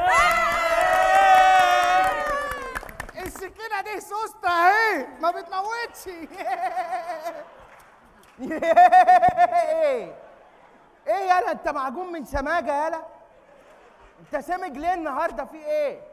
السكينة دي سوستة اهي ما بتموتش ايه ايه يالا انت معجون من سماجه يالا انت سامج ليه النهارده في ايه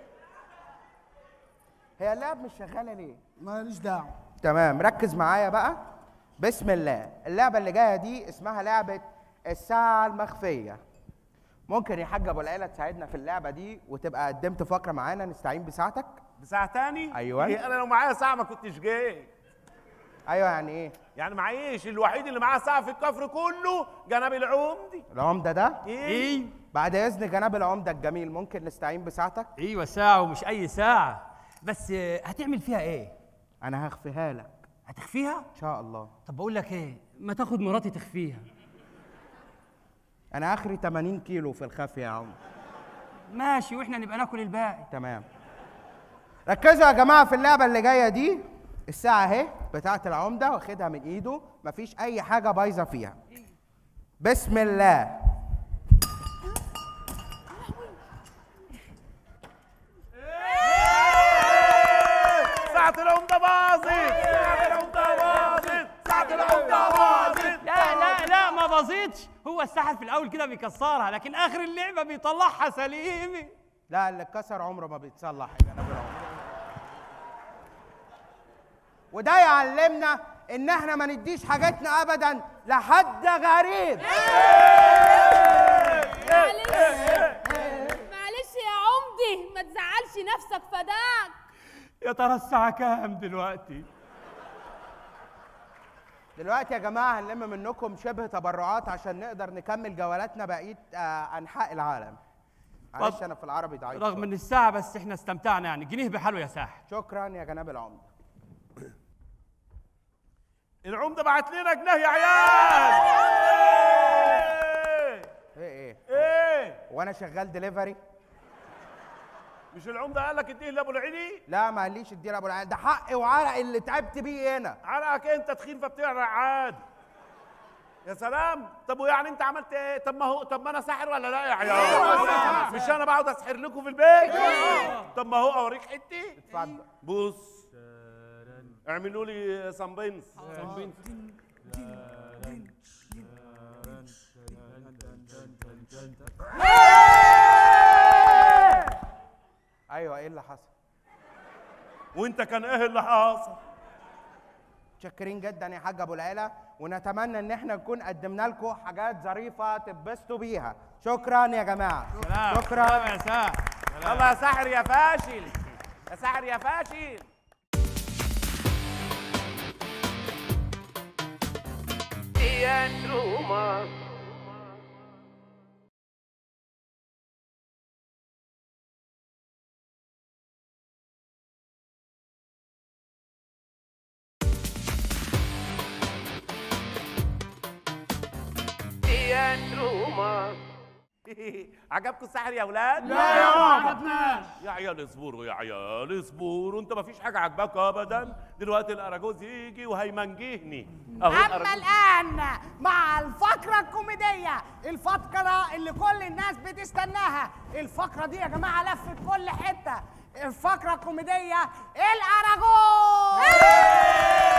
هي اللعب مش شغاله ليه ماليش دعوة تمام ركز معايا بقى بسم الله اللعبه اللي جايه دي اسمها لعبه الساعه المخفيه ممكن يا حاج ابو العيله تساعدنا في اللعبه دي وتبقى قدمت فقره معانا نستعين بساعتك بساعة تاني؟ أيوة. إيه انا لو معايا ساعة ما كنتش جيت ايوه يعني ايه يعني معيش الوحيد اللي معاه ساعة في الكفر كله جناب العمدي العمده ده ايه بعد اذن جناب العمده الجميل ممكن نستعين بساعتك ايوه ساعة ومش أي ساعة بس آه، هتعمل فيها إيه؟ انا هخفيها لك هتخفيها؟ ان شاء الله طب بقول لك إيه؟ ما تاخد مراتي تخفيها انا اخري 80 كيلو في الخفي يا عم ماشي واحنا نبقى ناكل الباقي تمام ركزوا يا جماعه في اللعبه اللي جايه دي الساعه اهي بتاعه العمده واخدها من ايده مفيش اي حاجه بايظه فيها بسم الله ساعة العمدة باظت ساعة العمدة باظت ساعة العمدة باظت لا لا لا ما باظتش هو الساحر في الاول كده بيكسرها لكن اخر اللعبه بيطلعها سليمه لا اللي اتكسر عمره ما بيتصلح يا جناب العمده وده يعلمنا ان احنا ما نديش حاجتنا ابدا لحد غريب معلش يا عمدي ما تزعلش نفسك فداك يا ترى الساعه كام دلوقتي دلوقتي يا جماعه هنلم منكم شبه تبرعات عشان نقدر نكمل جولاتنا بقيه آه، انحاء العالم معلش طب، انا في العربي ضعيف رغم شوية. ان الساعه بس احنا استمتعنا يعني جنيه بحاله يا ساحر شكرا يا جناب العمده العمدة بعت لنا جنيه يا عيال ايه ايه ايه وانا شغال دليفري مش العمدة قال لك اديه لابو العيني لا ما قاليش ادينا ابو العيال ده حقي وعرق اللي تعبت بيه هنا عرقك انت تخين فبتعرق عادي يا سلام طب ويعني انت عملت ايه طب ما هو طب ما انا ساحر ولا لا يا عيال مش انا بقعد اسحر لكم في البيت طب ما هو اوريك حتي اتفضل بص اعملوا لي سامبينس ايوه ايه اللي حصل وانت كان ايه اللي حاصل متشكرين جدا يا حاج ابو العلا ونتمنى ان احنا نكون قدمنا لكم حاجات ظريفه تتبسطوا بيها شكرا يا جماعه سلام شكرا سلام يا ساحر يلا يا ساحر يا فاشل يا ساحر يا فاشل عجبكم السحر يا اولاد؟ لا يا ما عجبناش يا عيال اصبروا يا عيال اصبروا انت ما فيش حاجه عجباك ابدا دلوقتي الاراجوز يجي وهيمنجهني اهو أما الأراجوز. الآن مع الفقرة الكوميدية الفقرة اللي كل الناس بتستناها الفقرة دي يا جماعة لفت كل حتة الفقرة الكوميدية الأراجوز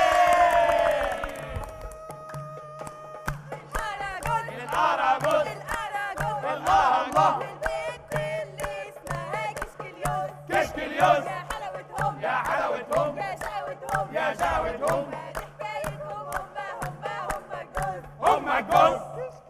الأراجوز. الله الله. البنت اللي اسمها كشكليوز كشكليوز. يا حلاوتهم يا حلاوتهم. يا شقوتهم يا شقوتهم. دي حكايتهم هم هم هم الجوز هم الجوز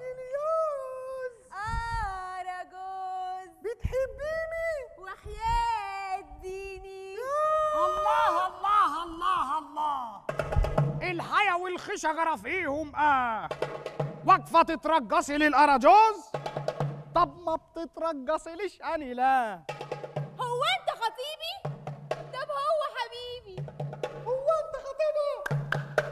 أراجوز بتحبيني وحياة ديني الله الله الله الله الحياة والخشجرة فيهم آه واقفة تترجصي للأراجوز طب ما بتترجصي ليش أني لا هو أنت خطيبي؟ طب هو حبيبي هو أنت خطيبها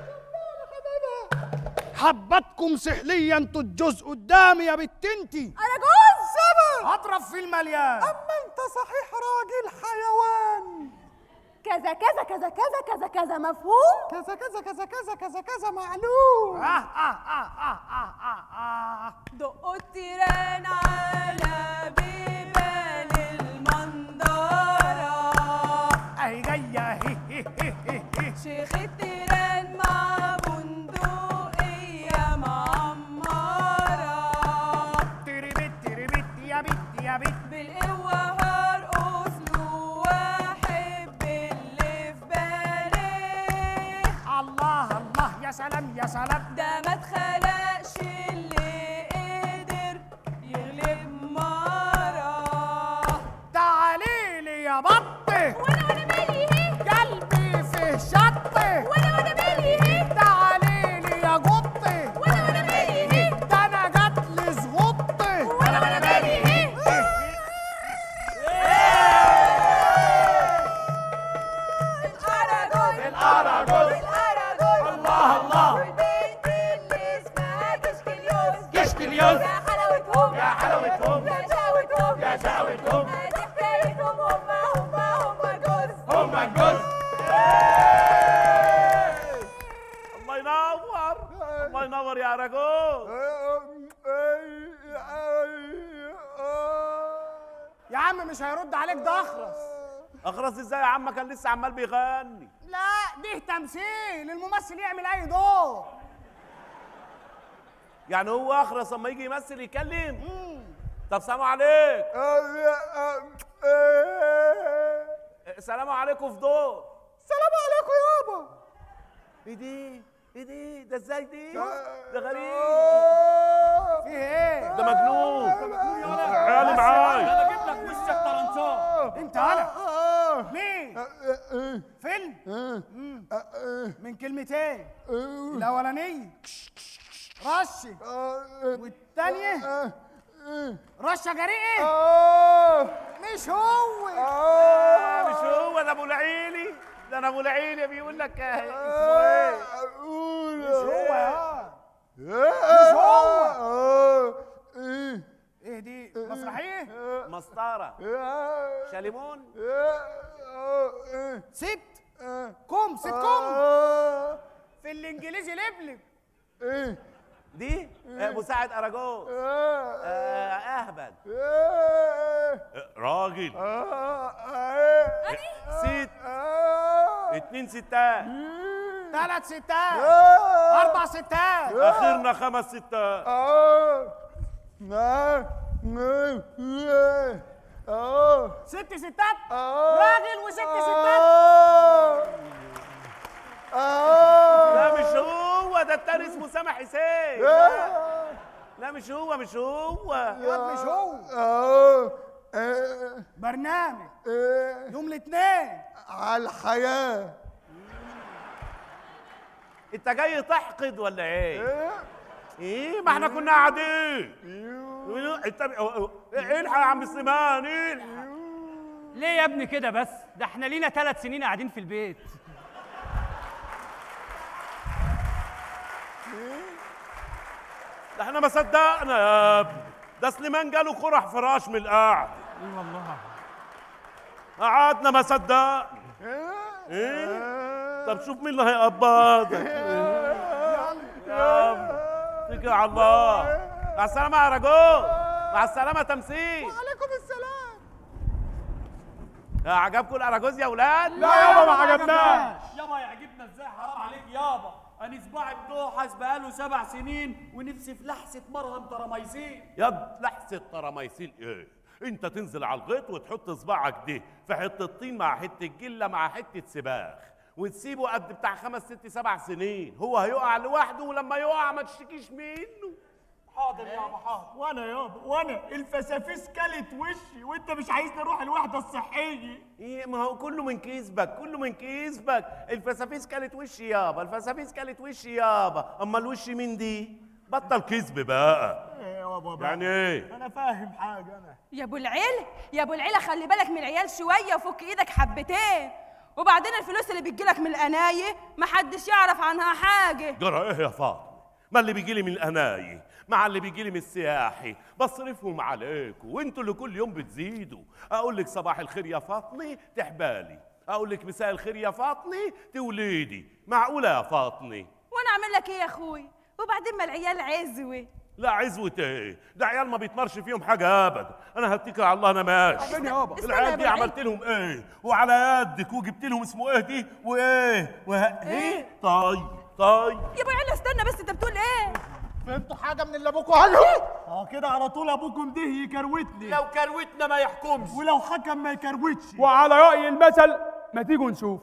حبتكم سحليا انتوا الجزء قدامي يا بت انتي أراجوز سبع اضرب في المليان اما انت صحيح راجل حيوان كذا كذا كذا كذا كذا كذا مفهوم؟ كذا كذا كذا كذا كذا كذا معلوم آه آه آه آه آه آه آه. دقوا التيران على بيبان المنظرة اهي جايه هي هي هي هي هي شيخ التيران مع بندقية معمرة تيري بت تيري بت يا بت يا بت بالقوة هرقص له واحب اللي في بالي الله الله يا سلام يا سلام ده ما اتخلقش اللي قدر يغلب مرة تعالي لي يا بطه وانا وانا مالي ايه قلبي فيه شطه وانا وانا مالي ايه تعالي لي يا قطه وانا وانا مالي ايه ده انا جات لي زغطه وانا وانا مالي ايه الأراجوز الأراجوز. الأراجوز الله الله. والبنت اللي اسمها كشكليوز كشكليوز. يا حلاوتهم يا حلاوتهم. يا شقوتهم يا شقوتهم. دي حكايتهم هم هم هم جوز مش هيرد عليك ده اخرس اخرس ازاي يا عم كان لسه عمال بيغني لا دي تمثيل الممثل يعمل اي دور يعني هو اخرس اما يجي يمثل يتكلم طب سلام عليك سلام عليكم في دور سلام عليكم يابا ايه دي ايه دي ده ازاي دي ده غريب في ايه ده مجنون عيالي معاي انا جبت لك وشك طرنشار انت انا مين فيلم مم. من كلمتين الاولانيه رشي والتانية رشة جريئة مش هو آه، مش هو ده ابو العيلي ده انا ابو العيلي بيقول لك آه، اسمه ايه مش هو يا مش هو ايه دي مسرحية مسطره شاليمون ست كوم ست كوم في الانجليزي لبلب دي آه، مساعد اراجوز آه، اهبل راجل ست اتنين ستات ثلاث ستات اربع ستات اخرنا خمس ستات ست ستات راجل وست ستات لا مش هو ده التاني اسمه سامح حسين لا مش هو مش هو ياد مش هو برنامج يوم الاثنين على الحياة انت جاي تحقد ولا ايه؟ ايه ما احنا كنا قاعدين انت الحق يا عم سليمان الحق ليه يا ابني كده بس ده احنا لينا ثلاث سنين قاعدين في البيت ده احنا ما صدقنا يا ابني ده سليمان جاله قرح فراش من القعد اي والله قعدنا ما صدقنا ايه طب شوف مين اللي هيقبضك يا عم اتكل على الله مع السلامة يا رجل مع السلامة تمثيل عليكم السلام عجبكم الاراجوز يا اولاد؟ لا يابا ما عجبناش يابا يعجبنا ازاي حرام عليك يابا انا صباعي بدوحس بقاله سبع سنين ونفسي في لحسه مرهم تراميزين يا لحسة تراميسيل ايه؟ انت تنزل على الغيط وتحط صباعك ده في حتة طين مع حتة جلة مع حتة سباخ وتسيبه قد بتاع خمس ست سبع سنين هو هيقع لوحده ولما يقع ما تشتكيش منه حاضر يابا حاضر وانا يابا وانا الفسافيس كلت وشي وانت مش عايزني اروح الوحده الصحيه ايه ما هو كله من كيسبك كله من كيسبك الفسافيس كلت وشي يابا الفسافيس كلت وشي يابا اما الوش مين دي بطل كذب بقى يابا يعني ايه انا فاهم حاجه انا يا ابو العيل يا ابو العيله خلي بالك من العيال شويه وفك ايدك حبتين وبعدين الفلوس اللي بتجيلك من القنايه محدش يعرف عنها حاجه جرى ايه يا فاطمه ما اللي بيجي لي من القناي مع اللي بيجي لي من السياحي بصرفهم عليكم وانتوا اللي كل يوم بتزيدوا اقول لك صباح الخير يا فاطمه تحبالي اقول لك مساء الخير يا فاطمه توليدي معقوله يا فاطمه وانا اعمل لك ايه يا اخوي وبعدين ما العيال عزوه لا عزوة ايه ده عيال ما بيتمرش فيهم حاجة أبدا أنا هتكل على الله أنا ماشي فين يابا استنى يا العيال أبو دي العيل. عملت لهم ايه وعلى يدك وجبت لهم اسمه ايه دي وايه وه... ايه طيب طيب يا ابو العيله استنى بس انت بتقول ايه فهمتوا حاجة من اللي أبوكوا قاله؟ اه كده على طول ابوكم ده يكروتني لو كروتنا ما يحكمش ولو حكم ما يكروتش وعلى رأي المثل ما تيجوا نشوف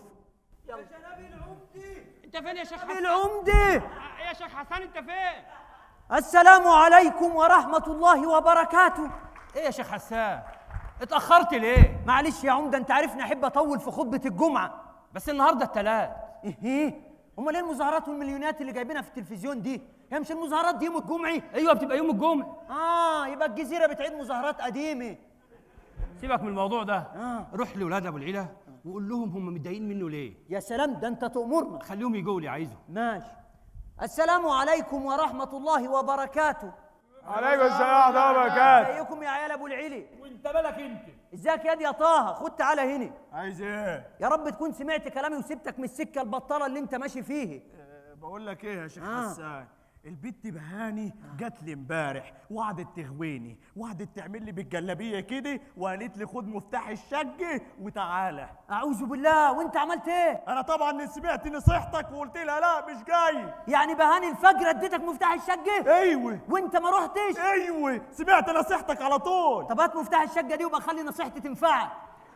انت فين يا شيخ حسن العمدة يا شيخ حسن انت فين السلام عليكم ورحمة الله وبركاته ايه يا شيخ حسان اتاخرت ليه معلش يا عمدة انت عارفني احب اطول في خطبة الجمعة بس النهارده التلات ايه ايه امال ايه المظاهرات والمليونات اللي جايبينها في التلفزيون دي هي مش المظاهرات دي يوم الجمعة ايوه بتبقى يوم الجمعه اه يبقى الجزيرة بتعيد مظاهرات قديمة سيبك من الموضوع ده آه. روح لولاد ابو العيله وقول لهم هم متضايقين منه ليه يا سلام ده انت تأمرنا خليهم يجوا لي عايزه ماشي السلام عليكم ورحمة الله وبركاته عليكم السلام ورحمة الله وبركاته ازيكم يا عيال ابو العيلة وانت بالك انت ازيك يا دي يا طه خد تعالى هنا عايز ايه يا رب تكون سمعت كلامي وسبتك من السكة البطالة اللي انت ماشي فيه بقول لك ايه يا شيخ آه. حسان البت بهاني جات لي امبارح وقعدت تغويني وقعدت تعمل لي بالجلابيه كده وقالت لي خد مفتاح الشقه وتعالى اعوذ بالله وانت عملت ايه انا طبعا سمعت نصيحتك وقلت لها لا مش جاي يعني بهاني الفجر اديتك مفتاح الشقه ايوه وانت ما رحتش ايوه سمعت نصيحتك على طول طب هات مفتاح الشقه دي وبقى خلي نصيحتي تنفعك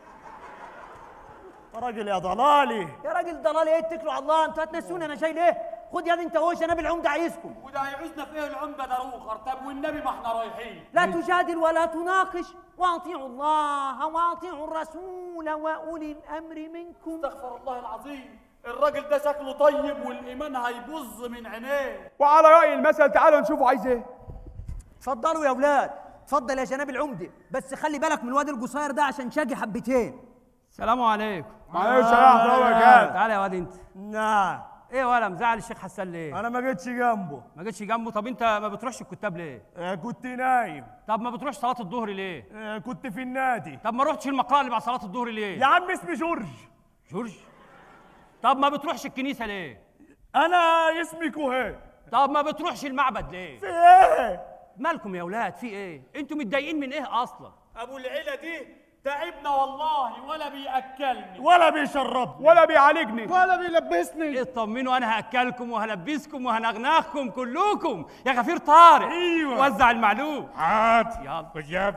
يا راجل يا ضلالي يا راجل ضلال ايه اتكلوا على الله انتوا هتنسوني انا شايل ايه خد يا دي انت هو شناب العمده عايزكم وده هيعوزنا في ايه العمده ده روخر طب والنبي ما احنا رايحين لا تجادل ولا تناقش واطيعوا الله واطيعوا الرسول واولي الامر منكم استغفر الله العظيم الراجل ده شكله طيب والايمان هيبظ من عينيه وعلى رأي المثل تعالوا نشوفوا عايز ايه اتفضلوا يا اولاد اتفضل يا جناب العمده بس خلي بالك من الواد القصير ده عشان شاقي حبتين السلام عليكم معلش السلام ورحمة الله وبركاته تعالى يا واد انت نعم ايه ولا مزعل الشيخ حسان ليه انا ما جيتش جنبه ما جيتش جنبه طب انت ما بتروحش الكتاب ليه آه، كنت نايم طب ما بتروحش صلاه الظهر ليه آه، كنت في النادي طب ما رحتش المقرأة اللي بعد صلاه الظهر يا ليه عم اسمي جورج جورج طب ما بتروحش الكنيسه ليه انا اسمي كوهين طب ما بتروحش المعبد ليه في ايه مالكم يا اولاد في ايه انتوا متضايقين من ايه اصلا ابو العيله دي تعبنا والله ولا بياكلني ولا بيشربني ولا بيعالجني ولا بيلبسني اطمنوا انا هاكلكم وهلبسكم وهنغنغكم كلكم يا غفير طارق ايوه وزع المعلوم عاد يلا وجاب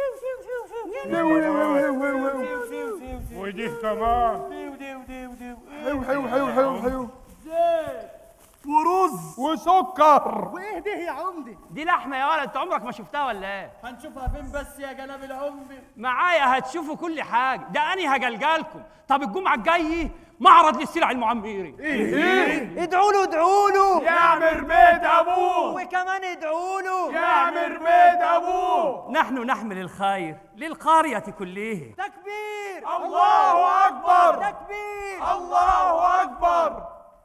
ودي كمان حلو حلو حلو حلو حلو ورز وسكر وايه ده يا عمدي دي لحمه يا ولد انت عمرك ما شفتها ولا ايه هنشوفها فين بس يا جناب العمده معايا هتشوفوا كل حاجه ده اني هجلجلكم طب الجمعه الجايه معرض للسلع المعميري ادعوا له ادعوا له يعمر بيت ابوه وكمان ادعوا له يعمر بيت ابوه نحن نحمل الخير للقريه كلها تكبير الله اكبر تكبير الله اكبر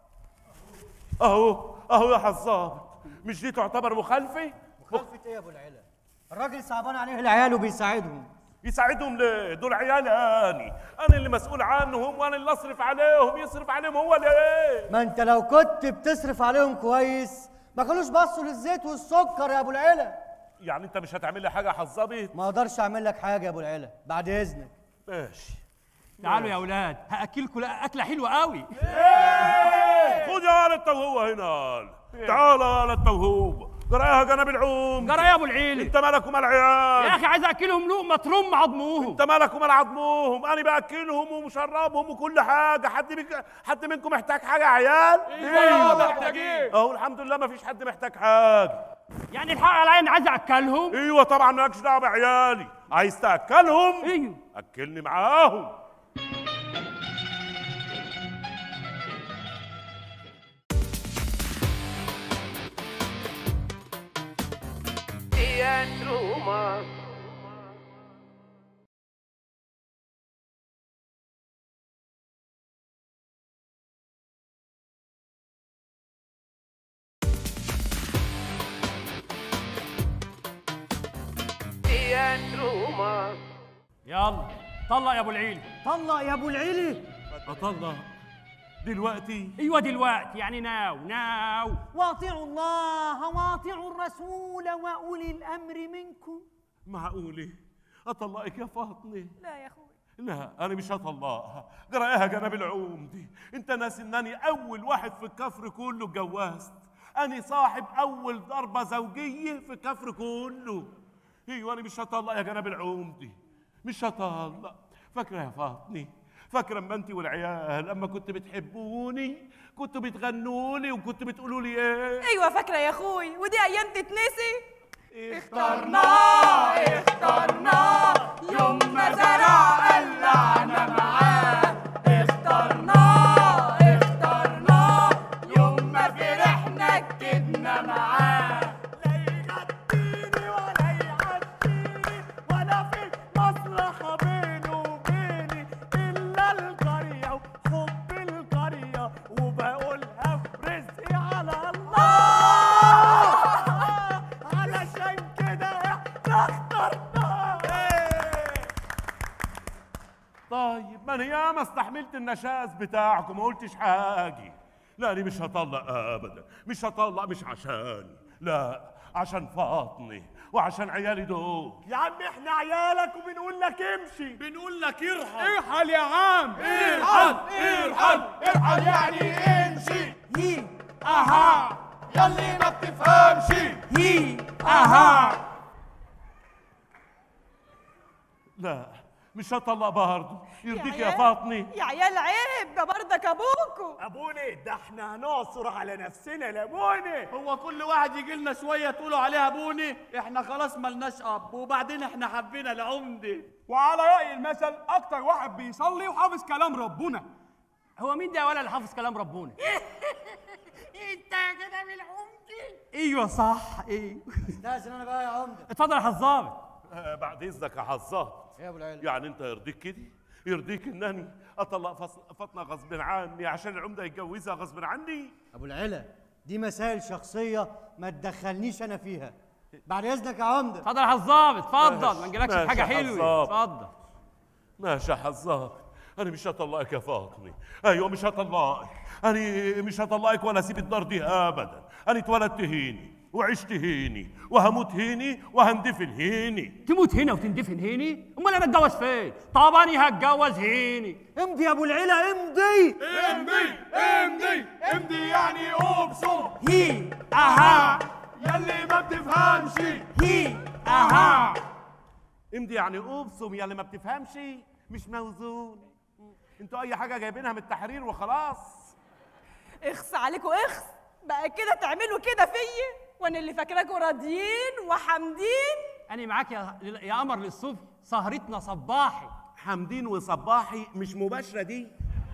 اهو اهو يا حظاظ مش دي تعتبر مخالفه مخالفة ايه يا ابو العلا الراجل صعبان عليه العيال وبيساعدهم يساعدهم ليه دول عيالاني انا اللي مسؤول عنهم وانا اللي اصرف عليهم يصرف عليهم هو ليه ما انت لو كنت بتصرف عليهم كويس ما كانوش بصوا للزيت والسكر يا ابو العلا يعني انت مش هتعمل لي حاجه يا حظابي ما اقدرش اعمل لك حاجه يا ابو العلا بعد اذنك ماشي تعالوا يا اولاد هاكلكم لا- اكله حلوه قوي خد يا ولد التوهوب هنا تعال يا ولد التوهوب قرايها جنب العوم جرى يا ابو العيلي انت مالك ومال عيال يا اخي عايز اكلهم لقمه ترم عظموهم انت مالك ومال عظموهم انا باكلهم ومشربهم وكل حاجه حد بك... حد منكم محتاج حاجه يا عيال ايوه محتاجين اهو الحمد لله ما فيش حد محتاج حاجه يعني الحق عليا انا عايز اكلهم ايوه طبعا مالكش دعوه بعيالي عايز تاكلهم ايوه اكلني معاهم يلا طلع يا ابو العيلي طلع يا ابو العلي اطلع دلوقتي ايوه دلوقتي يعني ناو ناو واطيعوا الله واطيعوا الرسول واولي الامر منكم معقوله اطلقك يا فاطمه لا يا اخوي لا انا مش هطلقها قرايها جناب العوم دي انت ناس انني اول واحد في الكفر كله اتجوزت انا صاحب اول ضربه زوجيه في الكفر كله ايوه انا مش هطلق يا جناب العوم دي مش هطلق فاكره يا فاطمه فاكره اما انت والعيال اما كنت بتحبوني كنتوا بتغنوا لي وكنت بتقولوا لي ايه ايوه فاكره يا اخوي ودي ايام تتنسي اخترناه اخترناه يوم ما زرع قلعنا معاه اخترناه اخترناه يوم ما فرحنا كدبنا معاه لا يغديني ولا يعديني ولا في مصلحة بينه وبيني إلا القرية وحب القرية وبقولها برزقي على الله علشان كده احنا اخترناه طيب ما انا ياما استحملت النشاز بتاعكم ما قلتش حاجه لا انا مش هطلق ابدا مش هطلق مش عشاني لا عشان فاطمي وعشان عيالي دول يا عم احنا عيالك وبنقول لك امشي بنقول لك ارحل ارحل يا عم ارحل ارحل ارحل يعني امشي هي اها يلي ما بتفهمش هي اها لا مش هطلق برضه يرضيك يا عيال- فاطمي يا عيال عيب ده برضك ابوكوا ابوني ده احنا هنعصر على نفسنا لابوني هو كل واحد يجي لنا شويه تقولوا عليها بوني احنا خلاص ملناش اب وبعدين احنا حبينا العمده وعلى رأي المثل أكتر واحد بيصلي وحافظ كلام ربنا هو مين ده يا ولا اللي حافظ كلام ربنا انت كده بالعمدي ايوه صح ايوه استاذن انا بقى يا عمده اتفضل يا حظاظ آه بعد اذنك يا حظاظ يا ابو العيله يعني انت يرضيك كده يرضيك انني اطلق فص- فاطمه غصب عني عشان العمده يتجوزها غصب عني ابو العيله دي مسائل شخصيه ما تدخلنيش انا فيها بعد اذنك يا عمده اتفضل يا حظاظ اتفضل ماشي، ما نجيلكش ماشي بحاجه يا حلوه حظاظ. اتفضل ماشي يا حظاظ انا مش هطلقك يا فاطمه ايوه مش هطلقك انا مش هطلقك ولا اسيب الدار دي ابدا انا اتولدت هيني وعشت هيني وهموت هيني وهندفن هيني تموت هنا وتندفن هيني امال انا اتجوز فين طب انا هتجوز هيني امضي يا ابو العيله امضي امضي امضي امضي يعني ابصم هي اها يلي ما بتفهمش هي اها امضي يعني ابصم يا اللي ما بتفهمش مش موزون انتوا اي حاجه جايبينها من التحرير وخلاص اخس عليكوا اخس بقى كده تعملوا كده فيا وانا اللي فاكراكوا راضيين وحامدين انا معاك يا يا قمر للصبح سهرتنا صباحي حمدين وصباحي مش مباشره دي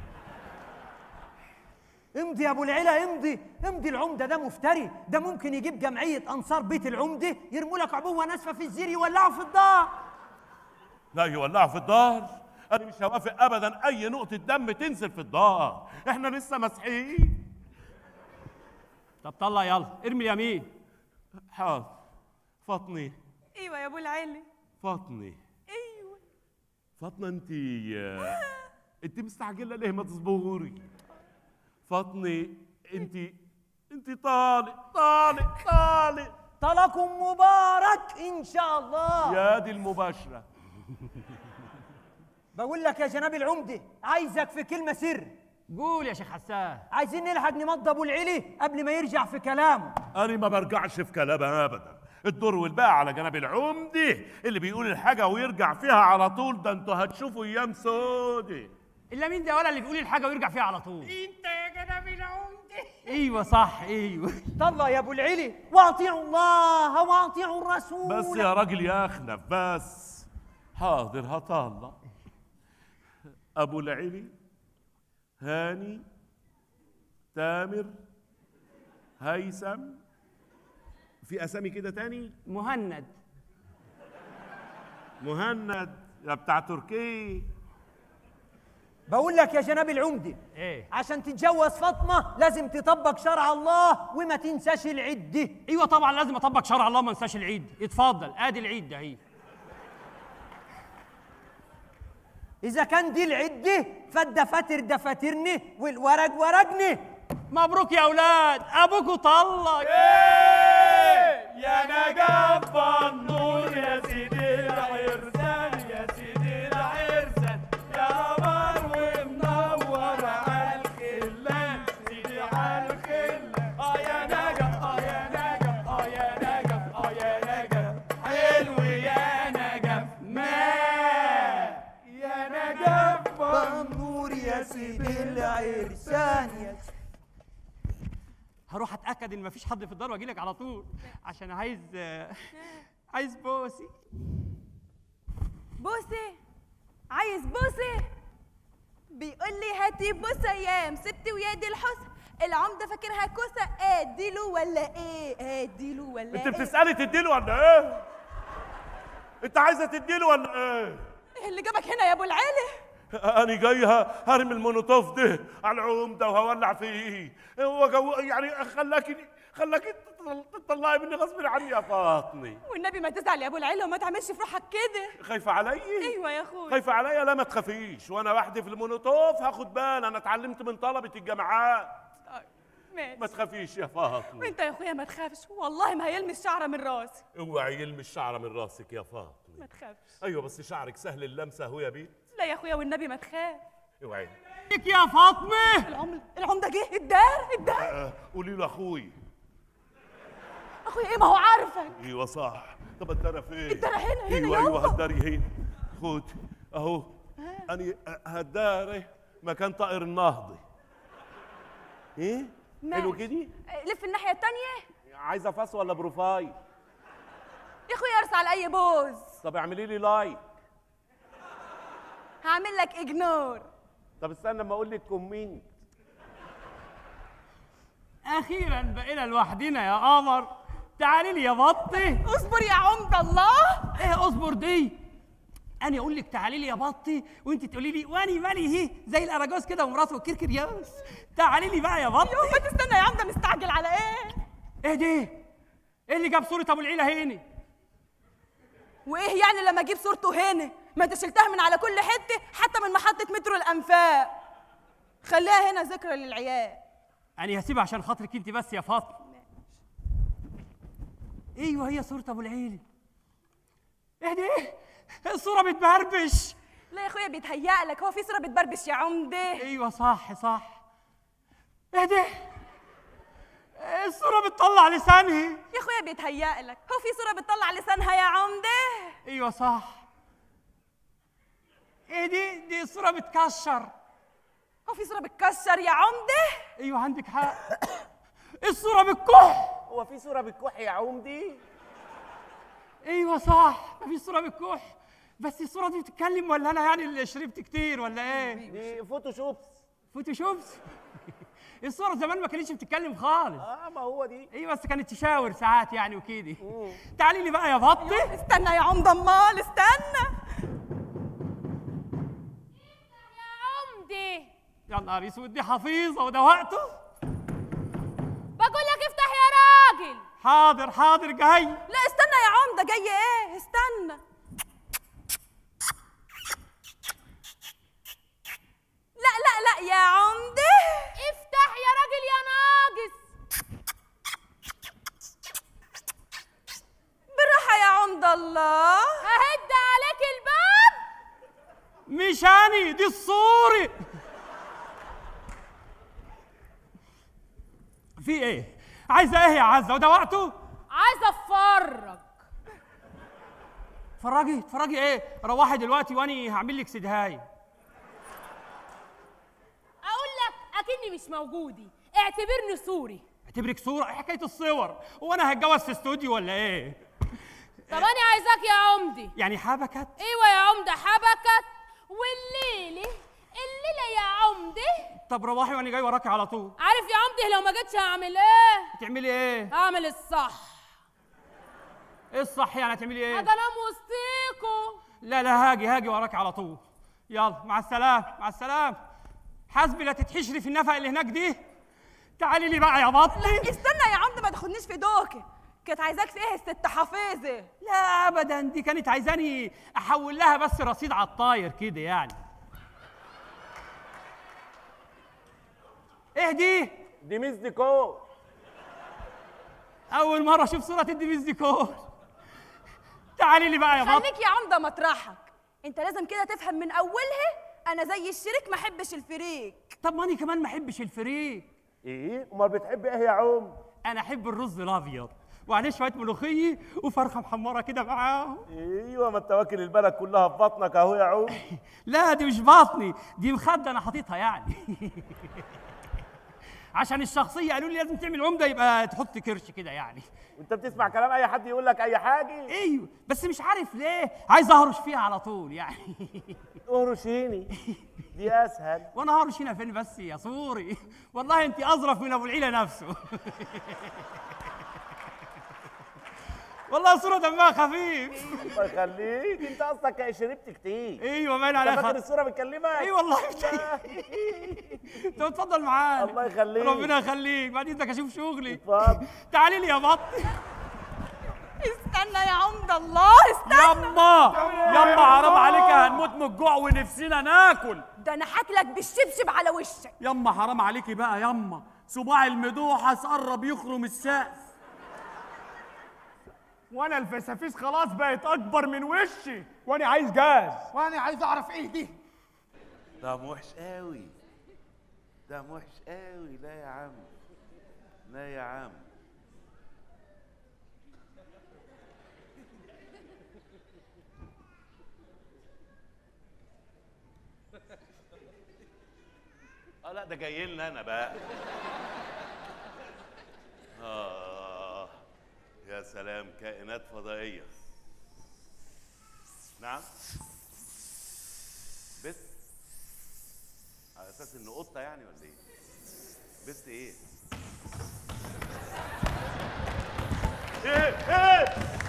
امضي يا ابو العلا امضي امضي العمده ده مفتري ده ممكن يجيب جمعيه انصار بيت العمده يرموا لك عبوه ناسفه في الزير يولعوا في الدار لا يولعوا في الدار انا مش هوافق ابدا اي نقطه دم تنزل في الدار احنا لسه مسيحيين طب طلع يلا ارمي اليمين حاضر فاطمه ايوه يا ابو العلي فاطمه ايوه فاطمه انت انت مستعجله ليه ما تصبري فاطمه انت انت طالق طالق طالق طلقكم مبارك ان شاء الله يا دي المباشره بقول لك يا جناب العمده عايزك في كلمه سر قول يا شيخ حسان عايزين نلحق نمضي ابو العلي قبل ما يرجع في كلامه انا ما برجعش في كلامها ابدا الدور والباقي على جناب العمده اللي بيقول الحاجه ويرجع فيها على طول ده انتوا هتشوفوا ايام سودة الا مين ده ولا اللي بيقول الحاجه ويرجع فيها على طول انت يا جناب العمدة ايوه صح ايوه طلع يا ابو العلي واطيعوا الله واطيعوا الرسول بس يا راجل يا اخنف بس حاضر هطلع ابو العلي هاني تامر هيثم في اسامي كده تاني مهند مهند يا بتاع تركيا بقول لك يا جناب العمده ايه عشان تتجوز فاطمه لازم تطبق شرع الله وما تنساش العده ايوه طبعا لازم اطبق شرع الله ما انساش العيد اتفضل ادي العيد ده اهي اذا كان دي العده فالدفاتر دفاترني والورق ورقني مبروك يا اولاد ابوكوا طلق يا نجف النور يا سيدي العرسان يا سيدي العرسان يا قمر ومنور على الخلان سيدي على الخلان اه يا نجف اه يا نجف اه يا نجف اه يا نجف حلو يا نجف ما يا نجف النور يا سيدي العرسان يا هروح اتاكد ان مفيش حد في الدار واجي لك على طول عشان عايز عايز بوسي بوسي عايز بوسي بيقول لي هاتي بوسه يا مسبتي ويا دي الحسن العمده فاكرها كوسه اديله ولا ايه اديله ولا انت ايه بتسالي تديله ولا ايه انت عايزه تديله ولا ايه ايه اللي جابك هنا يا ابو العالي انا جاي ه- هرمي المونوتوف ده على العمده وهولع فيه هو جو يعني خلاكي خلاكي تطل- تطلعي مني غصب عني يا فاطمه والنبي ما تزعل يا ابو العيله وما تعملش في روحك كده خايفه علي ايوه يا اخويا خايفه عليا لا ما تخافيش وانا وحدي في المونوتوف هاخد بالي انا اتعلمت من طلبه الجامعات ماشي ما تخافيش يا فاطمه وانت يا اخويا ما تخافش والله ما هيلمس شعره من راسي اوعي يلمس شعره من راسك يا فاطمه ما تخافش ايوه بس شعرك سهل اللمسه اهو يا بيت لا يا اخويا والنبي ما تخاف اوعي ليك يا فاطمه العم العمده جه الدار الدار آه، قولي له اخوي اخويا ايه ما هو عارفك ايوه صح طب الدرى فين الدرى هنا، هنا، ايوه يلا. ايوه هالدري هنا خد اهو اني هالداري مكان طائر النهضه ايه حلو ماشي. كده لف الناحيه التانية عايزه فاس ولا بروفايل يا اخويا ارسل على اي بوز طب اعملي لي لايك هعمل لك اجنور طب استنى اما اقول لك كومنت اخيرا بقينا لوحدنا يا قمر تعالي لي يا بطي اصبر يا عمده الله ايه اصبر دي انا اقول لك تعالي لي يا بطي وانت تقولي لي واني مالي هي زي الاراجوز كده ومراته الكركرياس تعالي لي بقى يا بطي يوم ما تستنى يا عمده مستعجل على ايه ايه دي ايه اللي جاب صوره ابو العيله هنا وايه يعني لما اجيب صورته هنا ما انت شلتها من على كل حته حتى من محطه مترو الانفاق خليها هنا ذكرى للعيال انا هسيبها عشان خاطرك انت بس يا فاطمه ايوه هي صوره ابو العيله ايه دي الصوره بتبربش لا يا اخويا بيتهيأ لك هو في صوره بتبربش يا عمده ايوه صح صح ايه ده الصوره بتطلع لسانها يا اخويا بيتهيأ لك هو في صوره بتطلع لسانها يا عمده ايوه صح ايه دي دي الصوره بتكشر هو في صوره بتكسر يا عمده ايوه عندك حق الصوره بتكح هو في صوره بالكح يا عمدي ايوه صح ما في صوره بتكح بس الصوره دي بتتكلم ولا انا يعني اللي شربت كتير ولا ايه دي فوتوشوب فوتوشوبس الصوره زمان ما كانتش بتتكلم خالص اه ما هو دي ايوه بس كانت تشاور ساعات يعني وكده تعالي لي بقى يا بطي استنى يا عمده امال استنى عمدي يا نهار اسود دي حفيظه وده وقته بقول لك افتح يا راجل حاضر حاضر جاي لا استنى يا عمده جاي ايه استنى لا لا لا يا عمده افتح يا راجل يا ناقص بالراحه يا عمده الله ههد عليك الباب مش اني دي الصورة في ايه عايزه ايه يا عزه وده وقته عايزه اتفرج اتفرجي اتفرجي ايه روحي دلوقتي واني هعمل لك سدهايه اقول لك اكني مش موجودي اعتبرني سوري اعتبرك صوره ايه حكايه الصور هو انا هتجوز في استوديو ولا ايه طب انا عايزاك يا عمدي يعني حبكت ايوه يا عمده حبكت والليله الليله يا عمدي طب روحي وانا جاي وراكي على طول عارف يا عمدي لو ما جيتش هعمل ايه هتعملي ايه هعمل الصح ايه الصح يعني هتعملي ايه هنام وسطيكوا لا لا هاجي هاجي وراكي على طول يلا مع السلامه مع السلامه حسبي لا تتحشري في النفق اللي هناك دي تعالي لي بقى يا بطي استنى يا عمده ما تاخدنيش في دوكه كانت عايزاك في ايه الست حفيظه لا ابدا دي كانت عايزاني احول لها بس رصيد على الطاير كده يعني ايه دي دي ميز ديكور اول مره اشوف صوره الديفيز ديكور تعالي لي بقى يا بطي خليك يا عمده مطرحك انت لازم كده تفهم من اولها انا زي الشريك ما احبش الفريك طب ما انا كمان ما احبش الفريك ايه امال بتحب ايه يا عم انا احب الرز الابيض وعليه شويه ملوخيه وفرخه محمره كده معاهم ايوه ما انت واكل البلد كلها في بطنك اهو يا عم لا دي مش بطني دي مخده انا حاططها يعني عشان الشخصيه قالوا لي لازم تعمل عمده يبقى تحط كرش كده يعني انت بتسمع كلام اي حد يقول لك اي حاجه ايوه بس مش عارف ليه عايز اهرش فيها على طول يعني اهرشيني دي اسهل وانا ههرش هنا فين بس يا صوري والله انت اظرف من ابو العيله نفسه والله صوره دمها خفيف الله يخليك انت اصلك شربت كتير ايوه باين انت عليها فاكر خط. الصوره بتكلمك اي والله طب اتفضل معانا الله يخليك. ربنا يخليك بعد اذنك اشوف شغلي اتفضل تعالي لي يا بطي استنى يا عمده الله استنى يما يما حرام عليك هنموت من الجوع ونفسنا ناكل ده انا هاكلك بالشبشب على وشك يما حرام عليكي بقى يما صباع المدوحس قرب يخرم السقف وانا الفسافيس خلاص بقت اكبر من وشي وانا عايز جاز وانا عايز اعرف ايه دي ده وحش قوي ده وحش قوي لا يا عم لا يا عم اه لا ده جاي لنا انا بقى اه يا سلام كائنات فضائيه نعم بس على اساس انه قطه يعني ولا ايه بس ايه ايه ايه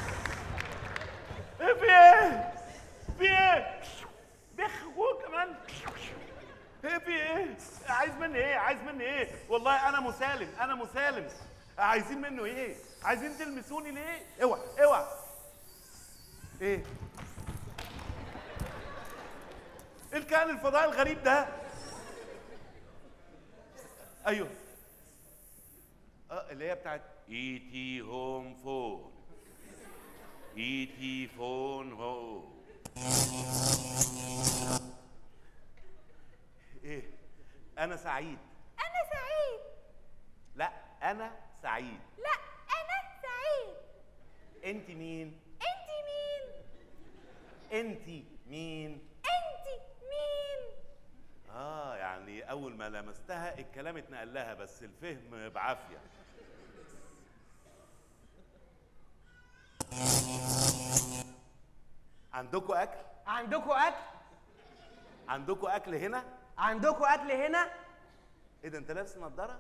ايه في ايه في ايه بخ جوه كمان ايه في ايه عايز مني ايه عايز مني ايه والله انا مسالم انا مسالم عايزين منه ايه عايزين تلمسوني ليه اوعى اوعى ايه ايه الكائن الفضائي الغريب ده ايوه اه اللي هي بتاعت اي تي هوم فون اي تي فون هوم ايه انا سعيد انا سعيد لا انا سعيد لا انا سعيد انت مين انت مين انت مين انت مين اه يعني اول ما لمستها الكلام اتنقل لها بس الفهم بعافيه عندكم اكل عندكم اكل عندكم اكل هنا عندكم اكل هنا ايه ده انت لابس نضاره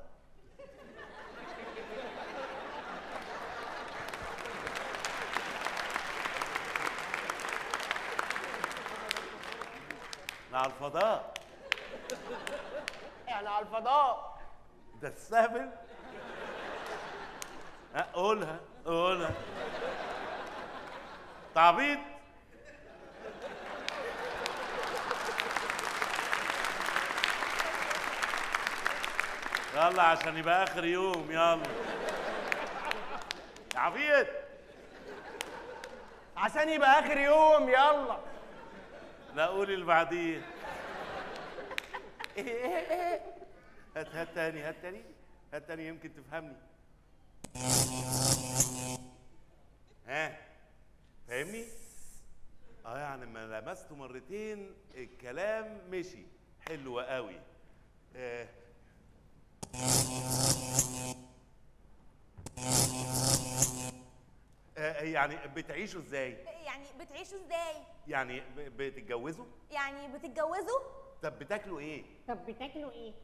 على الفضاء احنا على الفضاء ده السابل ها قولها قولها تعبيط يلا عشان يبقى اخر يوم يلا يا عبيط عشان يبقى اخر يوم يلا لا قولي اللي بعديه ايه ايه ايه هات هات تاني هات تاني هات تاني يمكن تفهمني ها فاهمني اه يعني ما لمسته مرتين الكلام مشي حلو قوي آه. آه يعني بتعيشوا ازاي يعني بتعيشوا ازاي يعني ب- بتتجوزوا يعني بتتجوزوا طب بتاكلوا ايه طب بتاكلوا ايه؟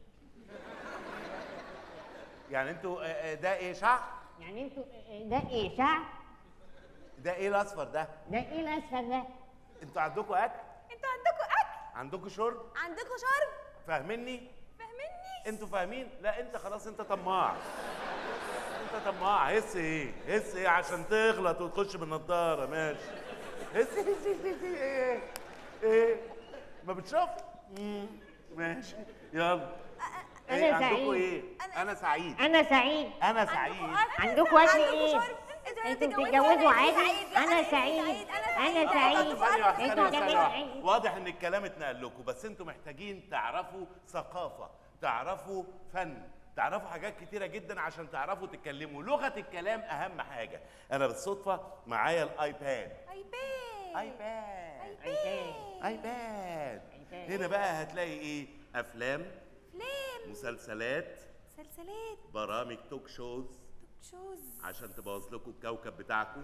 يعني انتوا آه، آه، ده ايه شعر يعني انتوا ده ايه شعر؟ ده ايه الاصفر ده ده ايه الاصفر ده؟ انتوا عندكم اكل انتوا عندكم اكل عندكم شرب عندكم شرب فاهميني فاهمني انتوا فاهمين لا انت خلاص انت طماع انت طماع هس ايه هس ايه عشان تغلط وتخش بالنضاره ماشي هس هس هس هس ايه ايه ما بتشوف مم، ماشي يلا أنا ايه عندكم سعيد. ايه انا سعيد انا سعيد انا سعيد عندكم اكل ايه؟ انتوا بتتجوزوا عادي؟ انا سعيد انا سعيد ثانية واحدة، ثانية انتوا واحدة، ثانية بتتجوزوا واحدة. عادي؟ واضح ان الكلام اتنقل لكم بس انتوا محتاجين تعرفوا ثقافة تعرفوا فن تعرفوا حاجات كتيرة جدا عشان تعرفوا تتكلموا لغة الكلام أهم حاجة أنا بالصدفة معايا الآيباد ايباد آيباد ايباد آيباد هنا بقى هتلاقي إيه أفلام فلام مسلسلات سلسلات برامج توك شوز شوز عشان تبوظ لكم الكوكب بتاعكم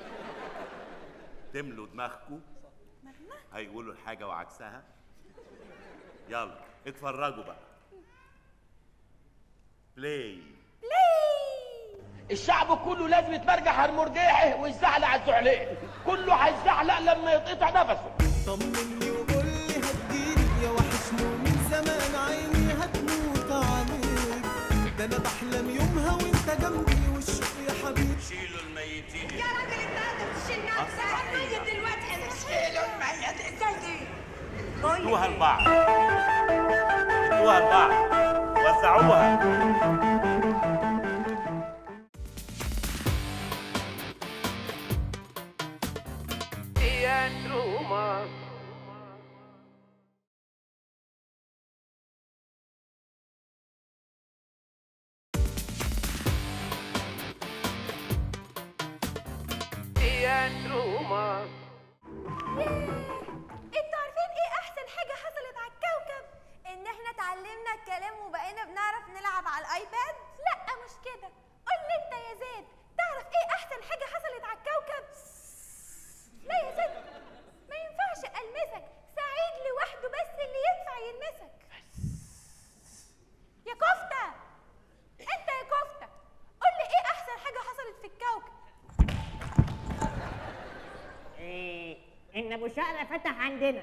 تملوا دماغكم هيقولوا الحاجة وعكسها يلا اتفرجوا بقى بلاي الشعب كله لازم يتمرجح على المرجيحه ويزعلق على الزعلق كله هيزعلق لما يتقطع نفسه طمني وقول لي هتجيلي يا وحشني ومن زمان عيني هتموت عليك ده انا بحلم يومها وانت جنبي والشوق يا حبيبي شيلوا الميتين يا راجل انت قادر تشيل نفسك الميت دلوقتي انا شيلوا الميت ازاي دي ادوها لبعض ادوها لبعض وزعوها احنا اتعلمنا الكلام وبقينا بنعرف نلعب على الايباد لا مش كده قول لي انت يا زيد تعرف ايه احسن حاجه حصلت على الكوكب لا يا زيد ما ينفعش المسك سعيد لوحده بس اللي ينفع يلمسك يا كفته انت يا كفته قول لي ايه احسن حاجه حصلت في الكوكب إيه ان ابو شقره فتح عندنا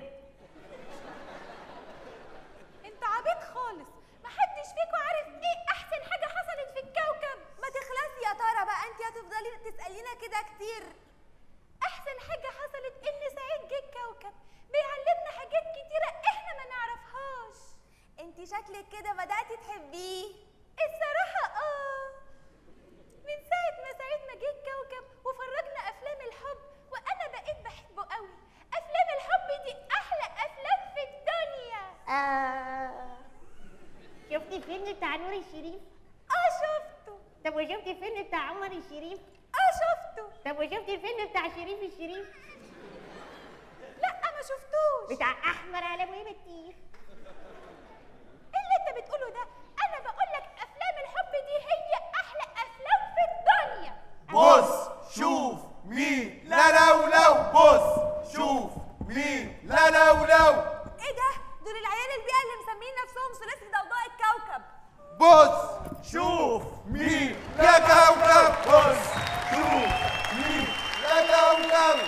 انت عبيط خالص محدش فيكم عارف ايه احسن حاجه حصلت في الكوكب ما تخلصي يا ترى بقى انت هتفضلي تسالينا كده كتير احسن حاجه حصلت ان سعيد جه الكوكب بيعلمنا حاجات كتيره احنا ما نعرفهاش انت شكلك كده بداتي تحبيه الصراحه اه من ساعه ما سعيد ما جه الكوكب وفرجنا افلام الحب وانا بقيت بحبه قوي افلام الحب دي احلى افلام في الدنيا آه. شفتي الفيلم بتاع نور الشريف اه شفته طب وشفتي الفيلم بتاع عمر الشريف اه شفته طب وشفتي الفيلم بتاع شريف الشريف لا ما شفتوش بتاع احمر على ابو بطيخ ايه اللي انت بتقوله ده انا بقول لك افلام الحب دي هي احلى افلام في الدنيا بص شوف مين لا لو لو بص شوف مين لا لو لو ايه ده دول العيال البيئه اللي مسمين نفسهم ثلاثي ضوضاء الكوكب بص شوف مين يا كوكب بص شوف مين يا كوكب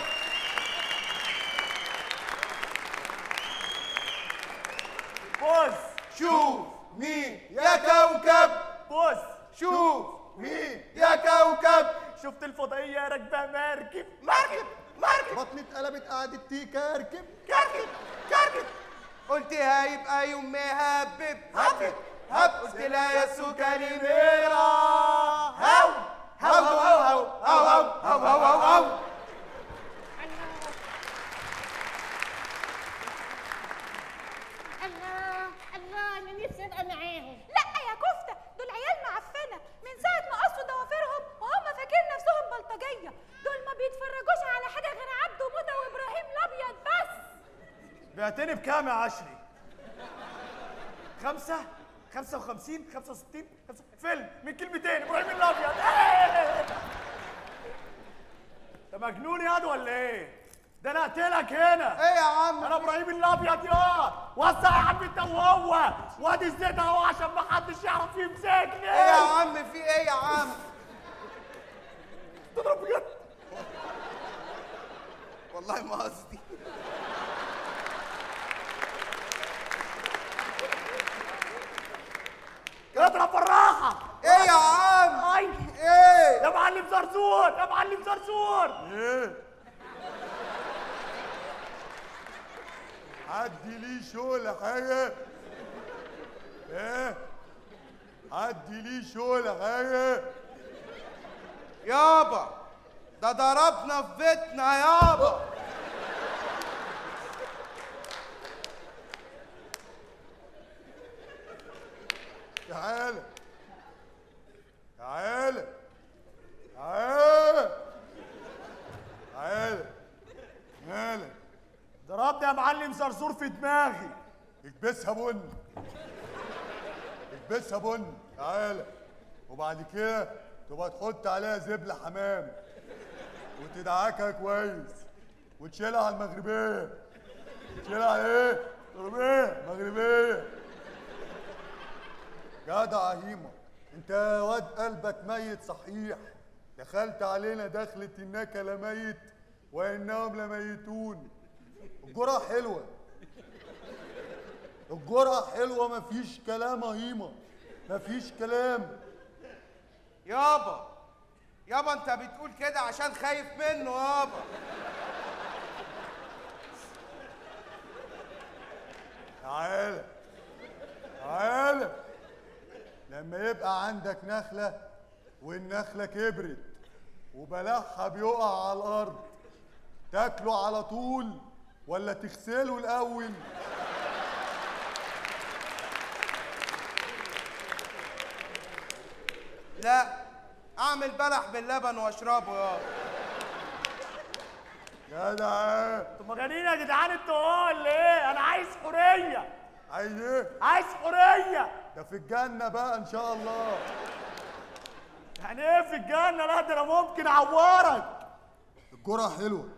بص شوف مين يا كوكب بص شوف مين يا كوكب شفت الفضائيه راكبه مركب مركب مركب بطني اتقلبت قعدت تكركب كركب كركب قلت هيبقى يوم هبب هبب هب قلت لها يا سكري ميرا هاو هاو هاو هاو هاو هاو هاو هاو هاو الله الله انا نفسي ابقى معاهم لا يا كفته دول عيال معفنه من ساعه ما قصوا ضوافرهم وهم فاكرين نفسهم بلطجيه دول ما بيتفرجوش على حاجه غير عبده موته وابراهيم الابيض بس بعتني بكام يا عشري؟ خمسة؟ خمسة وخمسين؟ خمسة وستين؟ خمسة فيلم من كلمتين ابراهيم الابيض إيه! انت مجنون ياض ولا ايه؟ ده انا اقتلك هنا ايه يا عم انا ابراهيم الابيض يا وسع يا عم انت وهو وادي الزيت اهو عشان ما حدش يعرف يمسكني ايه يا عم في ايه يا عم تضرب بجد والله ما قصدي اضرب بالراحة ايه يا عم اي ايه يا معلم زرزور يا معلم زرزور ايه حد ليه شغل حاجة ايه حد ليه شغل حاجة يابا ده ضربنا في بيتنا يابا تعالى تعالى تعالى تعالى مالك ضربني يا معلم زرزور في دماغي اكبسها بن اكبسها بن تعالى وبعد كده تبقى تحط عليها زبلة حمام وتدعكها كويس وتشيلها على المغربية تشيلها على ايه؟ مغربية مغربية جدع هيما انت يا واد قلبك ميت صحيح دخلت علينا دخلة انك لميت وانهم لميتون الجرعة حلوة الجرعة حلوة مفيش كلام يا هيما مفيش كلام يابا يابا انت بتقول كده عشان خايف منه يابا تعالى تعالى لما يبقى عندك نخلة والنخلة كبرت وبلعها بيقع على الأرض تاكله على طول ولا تغسله الأول لا اعمل بلح باللبن واشربه يابا جدع انتوا مجانين يا جدعان انتوا ولا ايه؟ انا عايز حرية عايز ايه؟ عايز حريه ده في الجنة بقى إن شاء الله يعني ايه في الجنه لا ده انا ممكن اعورك الجرعة حلوة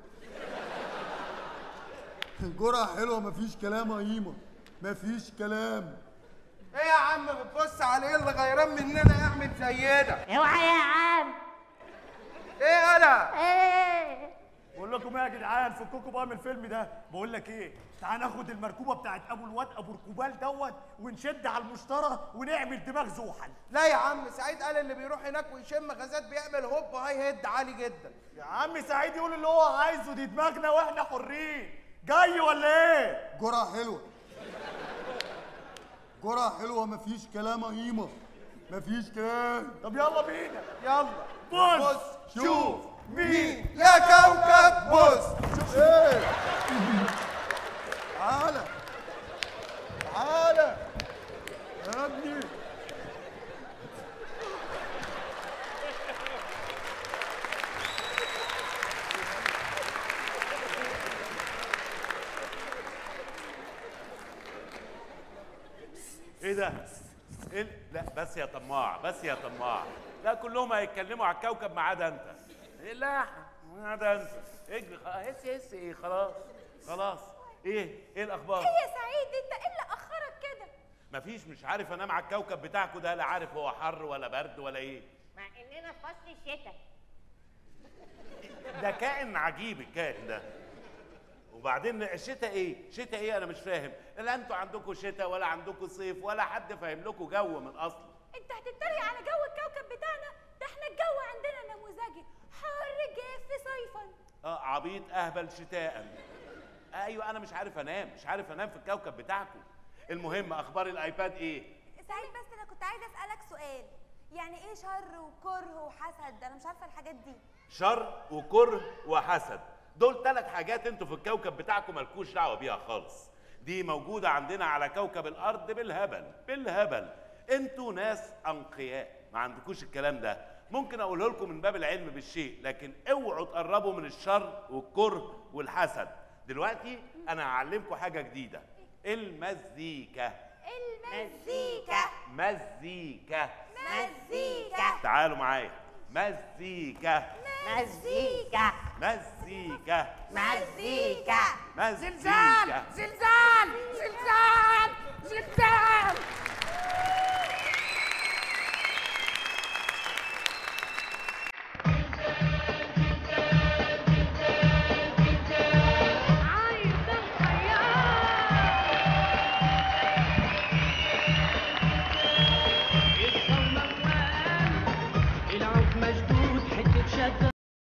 الجرعة حلوة مفيش كلام يا هيمة مفيش كلام ايه يا عم بتبص على ايه اللي غيران مننا يعمل زينا اوعى يا عم ايه انا ايه بقول لكم ايه يا جدعان فككوا بقى من الفيلم ده بقول لك ايه تعال ناخد المركوبه بتاعت ابو الواد ابو ركوبال دوت ونشد على المشترى ونعمل دماغ زوحل لا يا عم سعيد قال اللي بيروح هناك ويشم غازات بيعمل هوب هاي هيد عالي جدا يا عم سعيد يقول اللي هو عايزه دي دماغنا واحنا حرين جاي ولا ايه جرعة حلوة جرعة حلوة مفيش كلام يا هيمة مفيش كلام طب يلا بينا يلا بص شوف مين يا كوكب بص ايه تعالى تعالى يا ابني ايه ده؟ إيه ال- لا بس يا طماع بس يا طماع لا كلهم هيتكلموا على الكوكب ما عدا انت إيه لا ما عدا انت اجري خلاص هس هس ايه خلاص خلاص ايه ايه الاخبار؟ ايه يا سعيد انت ايه اللي اخرك كده مفيش مش عارف انام على الكوكب بتاعكوا ده لا عارف هو حر ولا برد ولا ايه مع اننا في فصل الشتاء ده كائن عجيب الكائن ده وبعدين الشتاء ايه؟ شتاء ايه انا مش فاهم لا انتوا عندكم شتاء ولا عندكم صيف ولا حد فاهم لكم جو من اصله انت هتتريق على جو الكوكب بتاعنا ده احنا الجو عندنا نموذجي حر جاف صيفا اه عبيط اهبل شتاء ايوه انا مش عارف انام مش عارف انام في الكوكب بتاعكم المهم اخبار الايباد ايه سعيد بس انا كنت عايزه اسالك سؤال يعني ايه شر وكره وحسد انا مش عارفه الحاجات دي شر وكره وحسد دول ثلاث حاجات انتوا في الكوكب بتاعكم مالكوش دعوه بيها خالص دي موجوده عندنا على كوكب الارض بالهبل بالهبل انتوا ناس انقياء ما عندكوش الكلام ده ممكن اقوله لكم من باب العلم بالشيء لكن اوعوا تقربوا من الشر والكره والحسد دلوقتي انا هعلمكم حاجه جديده المزيكا المزيكا مزيكا مزيكا تعالوا معايا مزيكا مزيكا مزيكا مزيكا مزيكا زلزال زلزال زلزال العود مشدود حتة شدة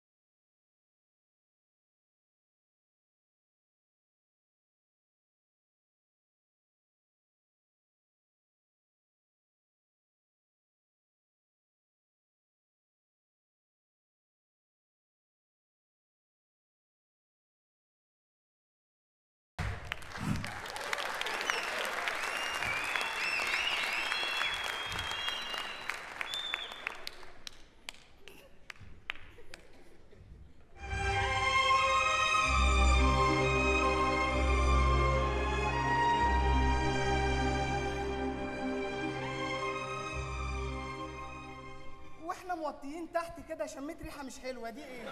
واحنا موطيين تحت كده شميت ريحه مش حلوه دي ايه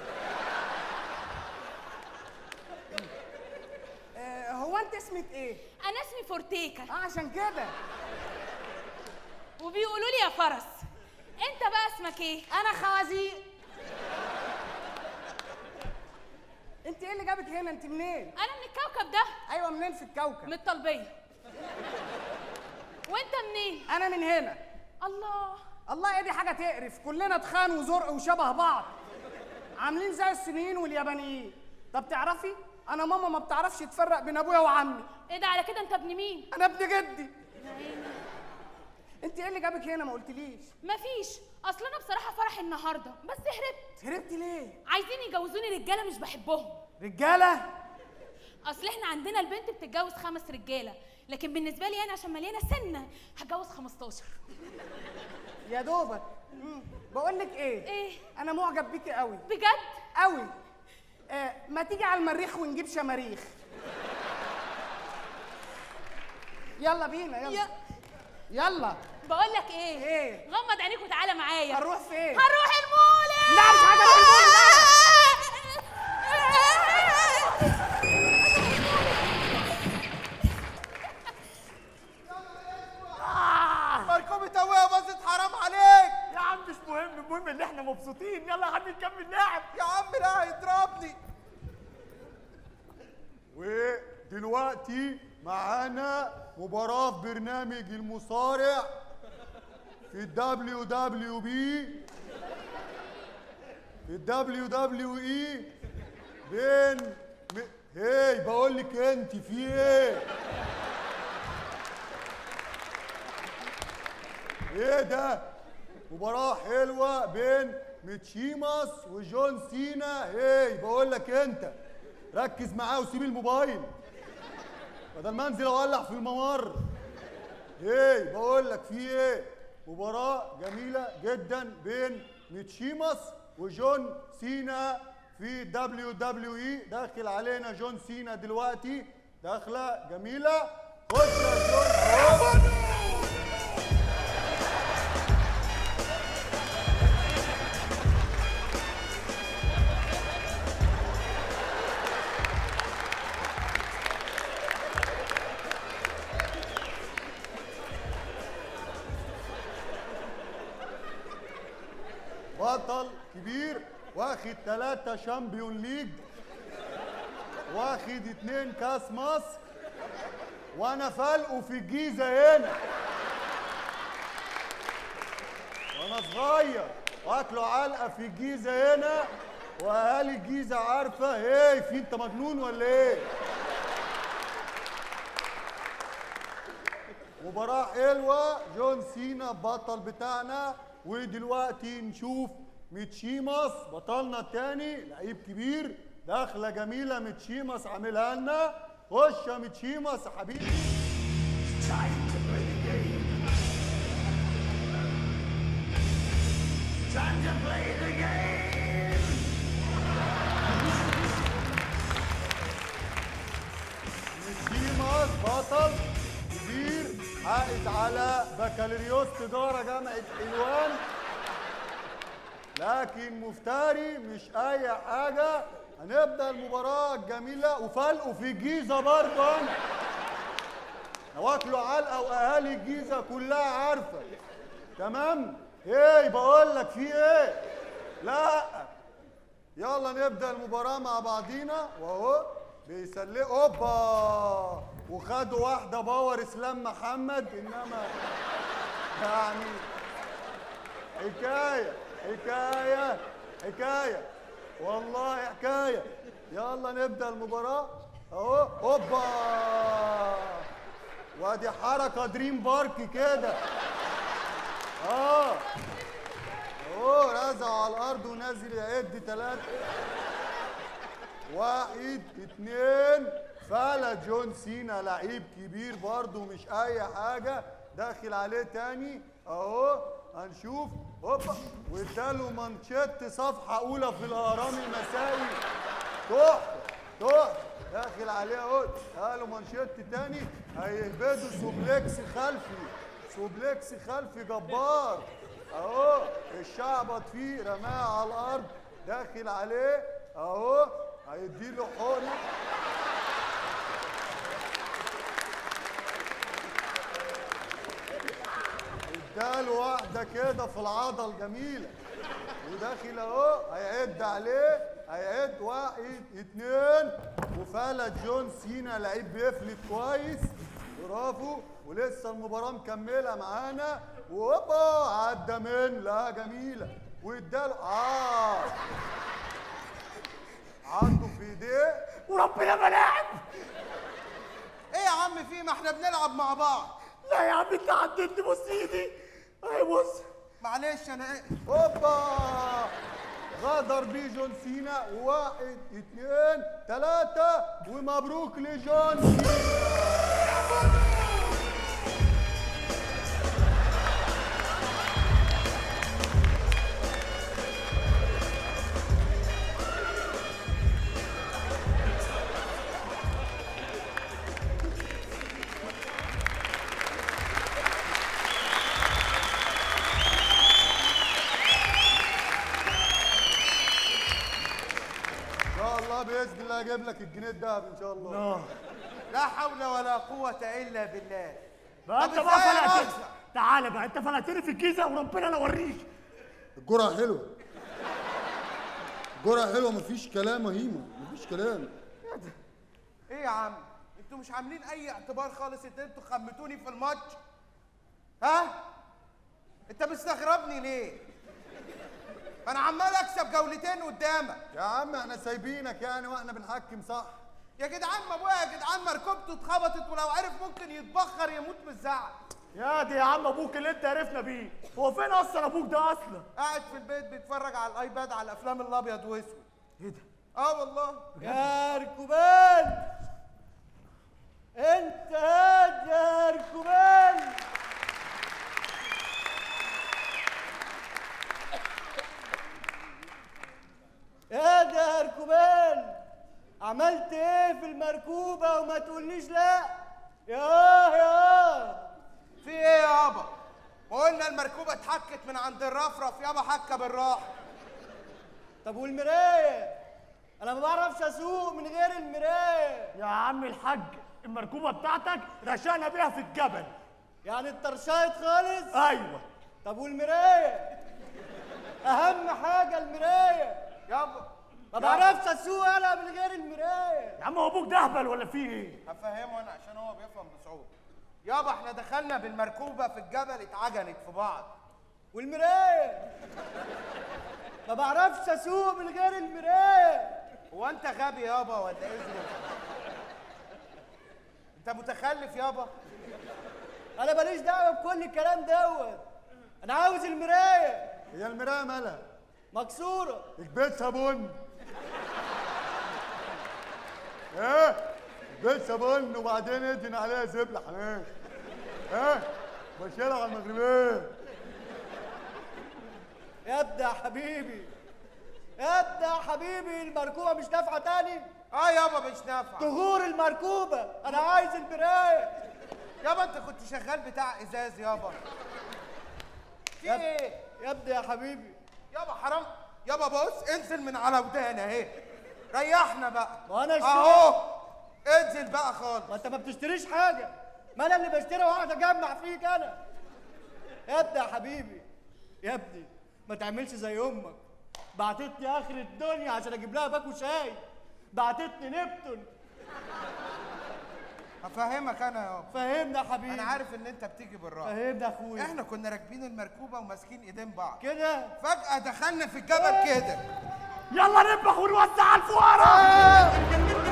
آه، هو انت اسمك ايه انا اسمي فورتيكا اه عشان كده وبيقولوا لي يا فرس انت بقى اسمك ايه انا خوازيق انت ايه اللي جابك هنا انت منين انا من الكوكب ده ايوه منين في الكوكب من الطلبيه وانت منين انا من هنا الله الله ايه دي حاجه تقرف كلنا تخان وزرق وشبه بعض عاملين زي الصينيين واليابانيين طب تعرفي انا ماما ما بتعرفش تفرق بين ابويا وعمي ايه ده على كده انت ابن مين انا ابن جدي انت ايه اللي جابك هنا ما قلتليش مفيش اصل انا بصراحه فرح النهارده بس هربت هربتي ليه عايزين يجوزوني رجاله مش بحبهم رجاله اصل احنا عندنا البنت بتتجوز خمس رجاله لكن بالنسبه لي انا عشان مليانه سنه هتجوز 15 يا دوبك بقول لك ايه ايه انا معجب بيكي قوي بجد قوي آه ما تيجي على المريخ ونجيب شماريخ يلا بينا يلا يلا بقول لك ايه ايه غمض عينيك وتعالى معايا هنروح فين هنروح المولد لا مش عايز أروح المولد، مركوبة ابويا باظت حرام عليك يا عم مش مهم المهم ان احنا مبسوطين يلا يا عم نكمل لعب يا عم لا هيضربني ودلوقتي معانا مباراة في برنامج المصارع في الدبليو دبليو بي في الدبليو دبليو اي بين م... هي بقول لك انت في ايه؟ ايه ده؟ مباراة حلوة بين ميتشيماس وجون سينا هي بقول لك انت ركز معاه وسيب الموبايل بدل ما انزل اولع في الممر ايه بقول لك في ايه مباراة جميلة جدا بين ميتشيماس وجون سينا في دبليو دبليو اي داخل علينا جون سينا دلوقتي داخلة جميلة خش يا جون أهو. بطل كبير واخد ثلاثة شامبيون ليج واخد اتنين كاس مصر وانا فلقه في الجيزة هنا وانا صغير واكله علقة في الجيزة هنا واهالي الجيزة عارفة ايه في انت مجنون ولا ايه مباراة حلوة جون سينا البطل بتاعنا ودلوقتي نشوف ميتشيماس بطلنا التاني لعيب كبير دخلة جميلة ميتشيماس عاملها لنا خش يا ميتشيماس يا حبيبي ميتشيماس بطل كبير عائد على بكالوريوس تجارة جامعة حلوان لكن مفتري مش أي حاجة هنبدأ المباراة الجميلة وفلقوا في الجيزة برضه أنا واكلوا علقة وأهالي الجيزة كلها عارفة تمام؟ إيه بقول لك في إيه؟ لا يلا نبدأ المباراة مع بعضينا وأهو بيسلقوا اوبا وخدوا واحدة باور اسلام محمد انما يعني حكاية حكاية حكاية والله حكاية يلا نبدأ المباراة اهو اوبا وادي حركة دريم بارك كده اه اهو رزع على الارض ونازل يعد ثلاثة واحد اتنين فلا جون سينا لعيب كبير برضه مش اي حاجة داخل عليه تاني اهو هنشوف هوبا واداله مانشيت صفحة اولى في الاهرام المسائي تحفة تحفة داخل عليه اهو اداله مانشيت تاني هيهبدوا سوبلكس خلفي سوبلكس خلفي جبار اهو الشعبط فيه رماه على الارض داخل عليه اهو هيديله حقنه اداله واحده كده في العضل جميله وداخل اهو هيعد عليه هيعد واحد اتنين وفلت جون سينا لعيب بيفلت كويس برافو ولسه المباراه مكمله معانا وهوبا عدى من لا جميله واداله اه عنده في ايديه وربنا ما لعب ايه يا عم في ما احنا بنلعب مع بعض لا يا عم انت عدتني بص ايدي اهي بص معلش انا ايه هوبا غدر بيه جون سينا واحد اتنين تلاتة ومبروك لجون سينا اجيب لك الجنيه الدهب ان شاء الله لا حول ولا قوة إلا بالله بقى طب انت بقى إزاي يا فلقتني مؤاخذة؟ تعالى بقى انت فلقتني في الجيزه وربنا لا اوريك الجرعه حلوه الجرعه حلوه مفيش كلام يا هيما مفيش كلام إيه يا عم؟ أنتوا مش عاملين أي اعتبار خالص إن أنتوا خمتوني في الماتش؟ ها؟ أنت مستغربني ليه؟ ما أنا عمال أكسب جولتين قدامك يا عم احنا سايبينك يعني واحنا بنحكم صح يا جدعان ما ابويا يا جدعان مركبته اتخبطت ولو عرف ممكن يتبخر يموت من الزعل يا دي يا عم ابوك اللي انت عرفنا بيه هو فين اصلا ابوك ده اصلا قاعد في البيت بيتفرج على الايباد على الافلام الابيض واسود ايه ده اه والله يا ركوبان انت هاد يا ركوبان يا ده يا ركوبان عملت ايه في المركوبة وما تقوليش لا يا يا في ايه يابا ما قلنا المركوبه اتحكت من عند الرفرف يابا حكه بالراحه طب والمراية انا ما بعرفش اسوق من غير المراية يا عم الحاج المركوبه بتاعتك رشقنا بيها في الجبل يعني الترشايت خالص ايوه طب والمراية اهم حاجة المراية يابا ما بعرفش اسوق انا من غير المراية يا عم هو ابوك دهبل ولا فيه ايه هفهمه انا عشان هو بيفهم بصعوبه يابا احنا دخلنا بالمركوبه في الجبل اتعجنت في بعض والمراية ما بعرفش اسوق من غير المراية هو انت غبي يابا ولا ايه ظروفك؟ انت متخلف يابا انا ماليش دعوة بكل الكلام دوت انا عاوز المراية هي المرايه مالها مكسورة اكبسها بن ايه اكبسها بن وبعدين ادهن عليها زبله حمام ايه بشيلها على المغربيه يا ابني يا حبيبي يا ابني يا حبيبي المركوبة مش نافعة تاني اه يابا مش نافعه تغور المركوبة انا عايز المراية يابا انت كنت شغال بتاع ازاز يابا في يا اب- ايه يا ابني يا حبيبي يابا حرام يابا بص انزل من على ودان اهي ريحنا بقى وانا اشتري اهو انزل بقى خالص ما انت ما بتشتريش حاجة ما انا اللي بشتري واقعد اجمع فيك انا يا ابني يا حبيبي يا ابني ما تعملش زي امك بعتتني اخر الدنيا عشان اجيب لها باكو شاي بعتتني نبتون هفهمك انا يابا فهمنا يا حبيبي انا عارف ان انت بتيجي بالراحه فهمنا يا اخويا احنا كنا راكبين المركوبه وماسكين ايدين بعض كده فجاه دخلنا في الجبل كده يلا نذبح ونوزع على الفقراء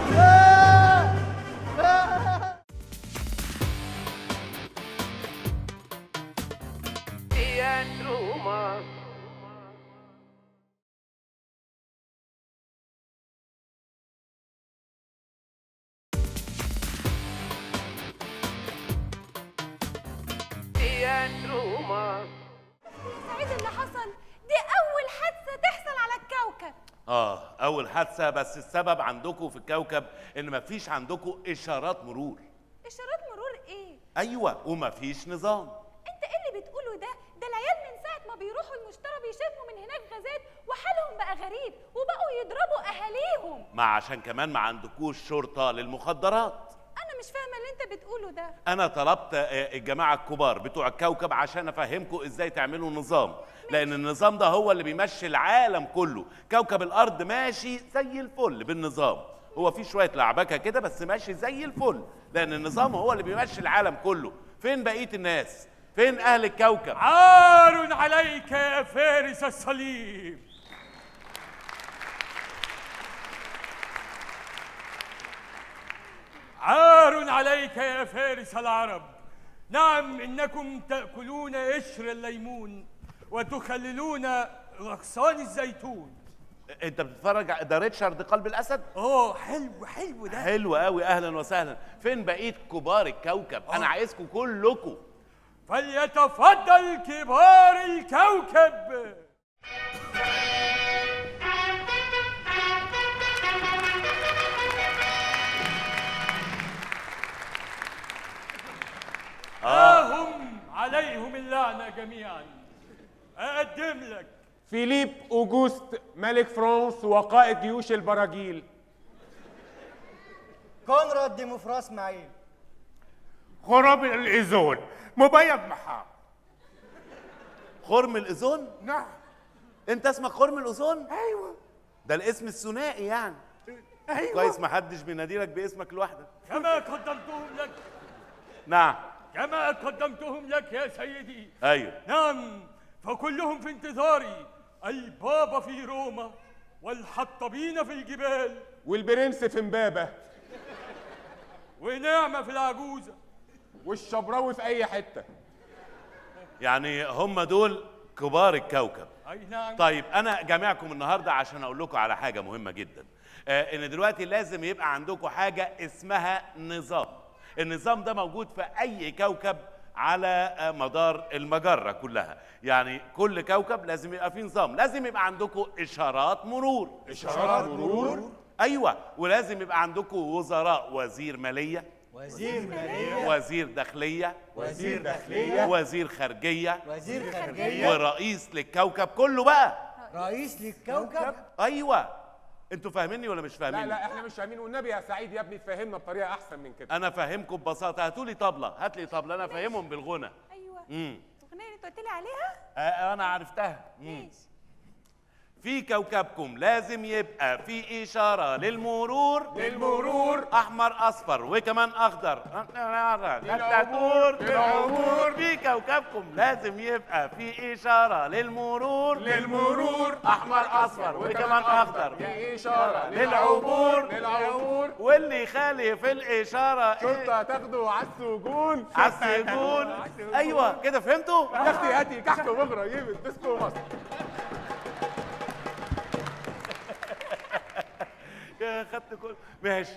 سعيد اللي حصل دي اول حادثه تحصل على الكوكب اه اول حادثه بس السبب عندكم في الكوكب ان مفيش عندكم اشارات مرور اشارات مرور ايه ايوه ومفيش نظام انت ايه اللي بتقوله ده ده العيال من ساعه ما بيروحوا المشترى بيشموا من هناك غازات وحالهم بقى غريب وبقوا يضربوا اهاليهم ما عشان كمان ما عندكوش شرطه للمخدرات انا مش فاهمه اللي انت بتقوله ده انا طلبت آه، الجماعه الكبار بتوع الكوكب عشان افهمكم ازاي تعملوا نظام لان النظام ده هو اللي بيمشي العالم كله كوكب الارض ماشي زي الفل بالنظام هو في شويه لعبكه كده بس ماشي زي الفل لان النظام هو اللي بيمشي العالم كله فين بقيه الناس فين اهل الكوكب عار عليك يا فارس الصليب عار عليك يا فارس العرب نعم انكم تاكلون قشر الليمون وتخللون غصان الزيتون انت بتتفرج ع- ده ريتشارد قلب الاسد اه حلو حلو ده حلو قوي اهلا وسهلا فين بقيه كبار الكوكب انا عايزكم كلكم فليتفضل كبار الكوكب آهم عليهم اللعنة جميعا أقدم لك فيليب أوجوست ملك فرنسا وقائد جيوش البراجيل كونراد ديموفرا اسماعيل خراب الايزون مبيض محار خرم الاذون نعم انت اسمك خرم الاذون ايوه ده الاسم الثنائي يعني ايوه كويس ما حدش بيناديلك باسمك لوحدك كما قدمتهم لك نعم كما قدمتهم لك يا سيدي ايوه نعم فكلهم في انتظاري البابا في روما والحطبين في الجبال والبرنس في امبابه ونعمة في العجوزة والشبراوي في اي حته يعني هم دول كبار الكوكب أي نعم طيب انا جامعكم النهارده عشان اقول لكم على حاجه مهمه جدا آه ان دلوقتي لازم يبقى عندكم حاجه اسمها نظام النظام ده موجود في اي كوكب على آه، مدار المجره كلها يعني كل كوكب لازم يبقى فيه نظام لازم يبقى عندكم اشارات مرور اشارات مرور ايوه ولازم يبقى عندكم وزراء وزير ماليه وزير مالية وزير داخليه وزير داخلية وزير خارجيه وزير خارجية ورئيس للكوكب كله بقى رئيس للكوكب ايوه انتوا فاهميني ولا مش لا فاهمين لا احنا مش فاهمين والنبي يا سعيد يا ابني تفهمنا بطريقه احسن من كده انا فاهمكم ببساطه هاتوا لي طبله هات لي طبله انا فاهمهم بالغنى ايوه امم الاغنيه اللي انت قلت لي عليها آه انا عرفتها مم. في كوكبكم لازم يبقى في إشارة للمرور للمرور أحمر أصفر وكمان أخضر للعبور للعبور في كوكبكم لازم يبقى في إشارة للمرور للمرور أحمر أصفر وكمان أخضر في اشاره للعبور للعبور واللي يخالف الإشارة شرطه تاخده على السجون على السجون أيوه كده فهمتوا؟ يا اختي هاتي كحك وبغرة يجيب ديسكو مصر يا خدت كل ماشي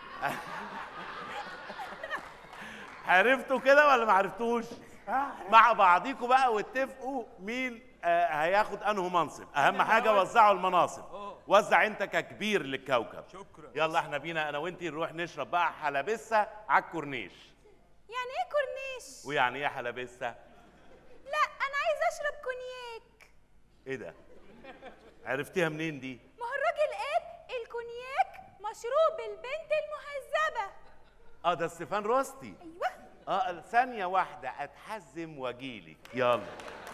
عرفتوا كده ولا ما عرفتوش؟ مع بعضيكوا بقى واتفقوا مين آه هياخد انه منصب اهم حاجه وزعوا المناصب وزع انت ككبير للكوكب شكرا يلا احنا بينا انا وانتي نروح نشرب بقى حلبسه على الكورنيش يعني ايه كورنيش ويعني ايه حلبسه لا انا عايزه اشرب كونياك ايه ده عرفتيها منين دي ما هو الراجل قال الكونياك مشروب البنت المهذبه اه ده ستيفان روستي ايوه اه ثانيه واحده اتحزم واجيلك يلا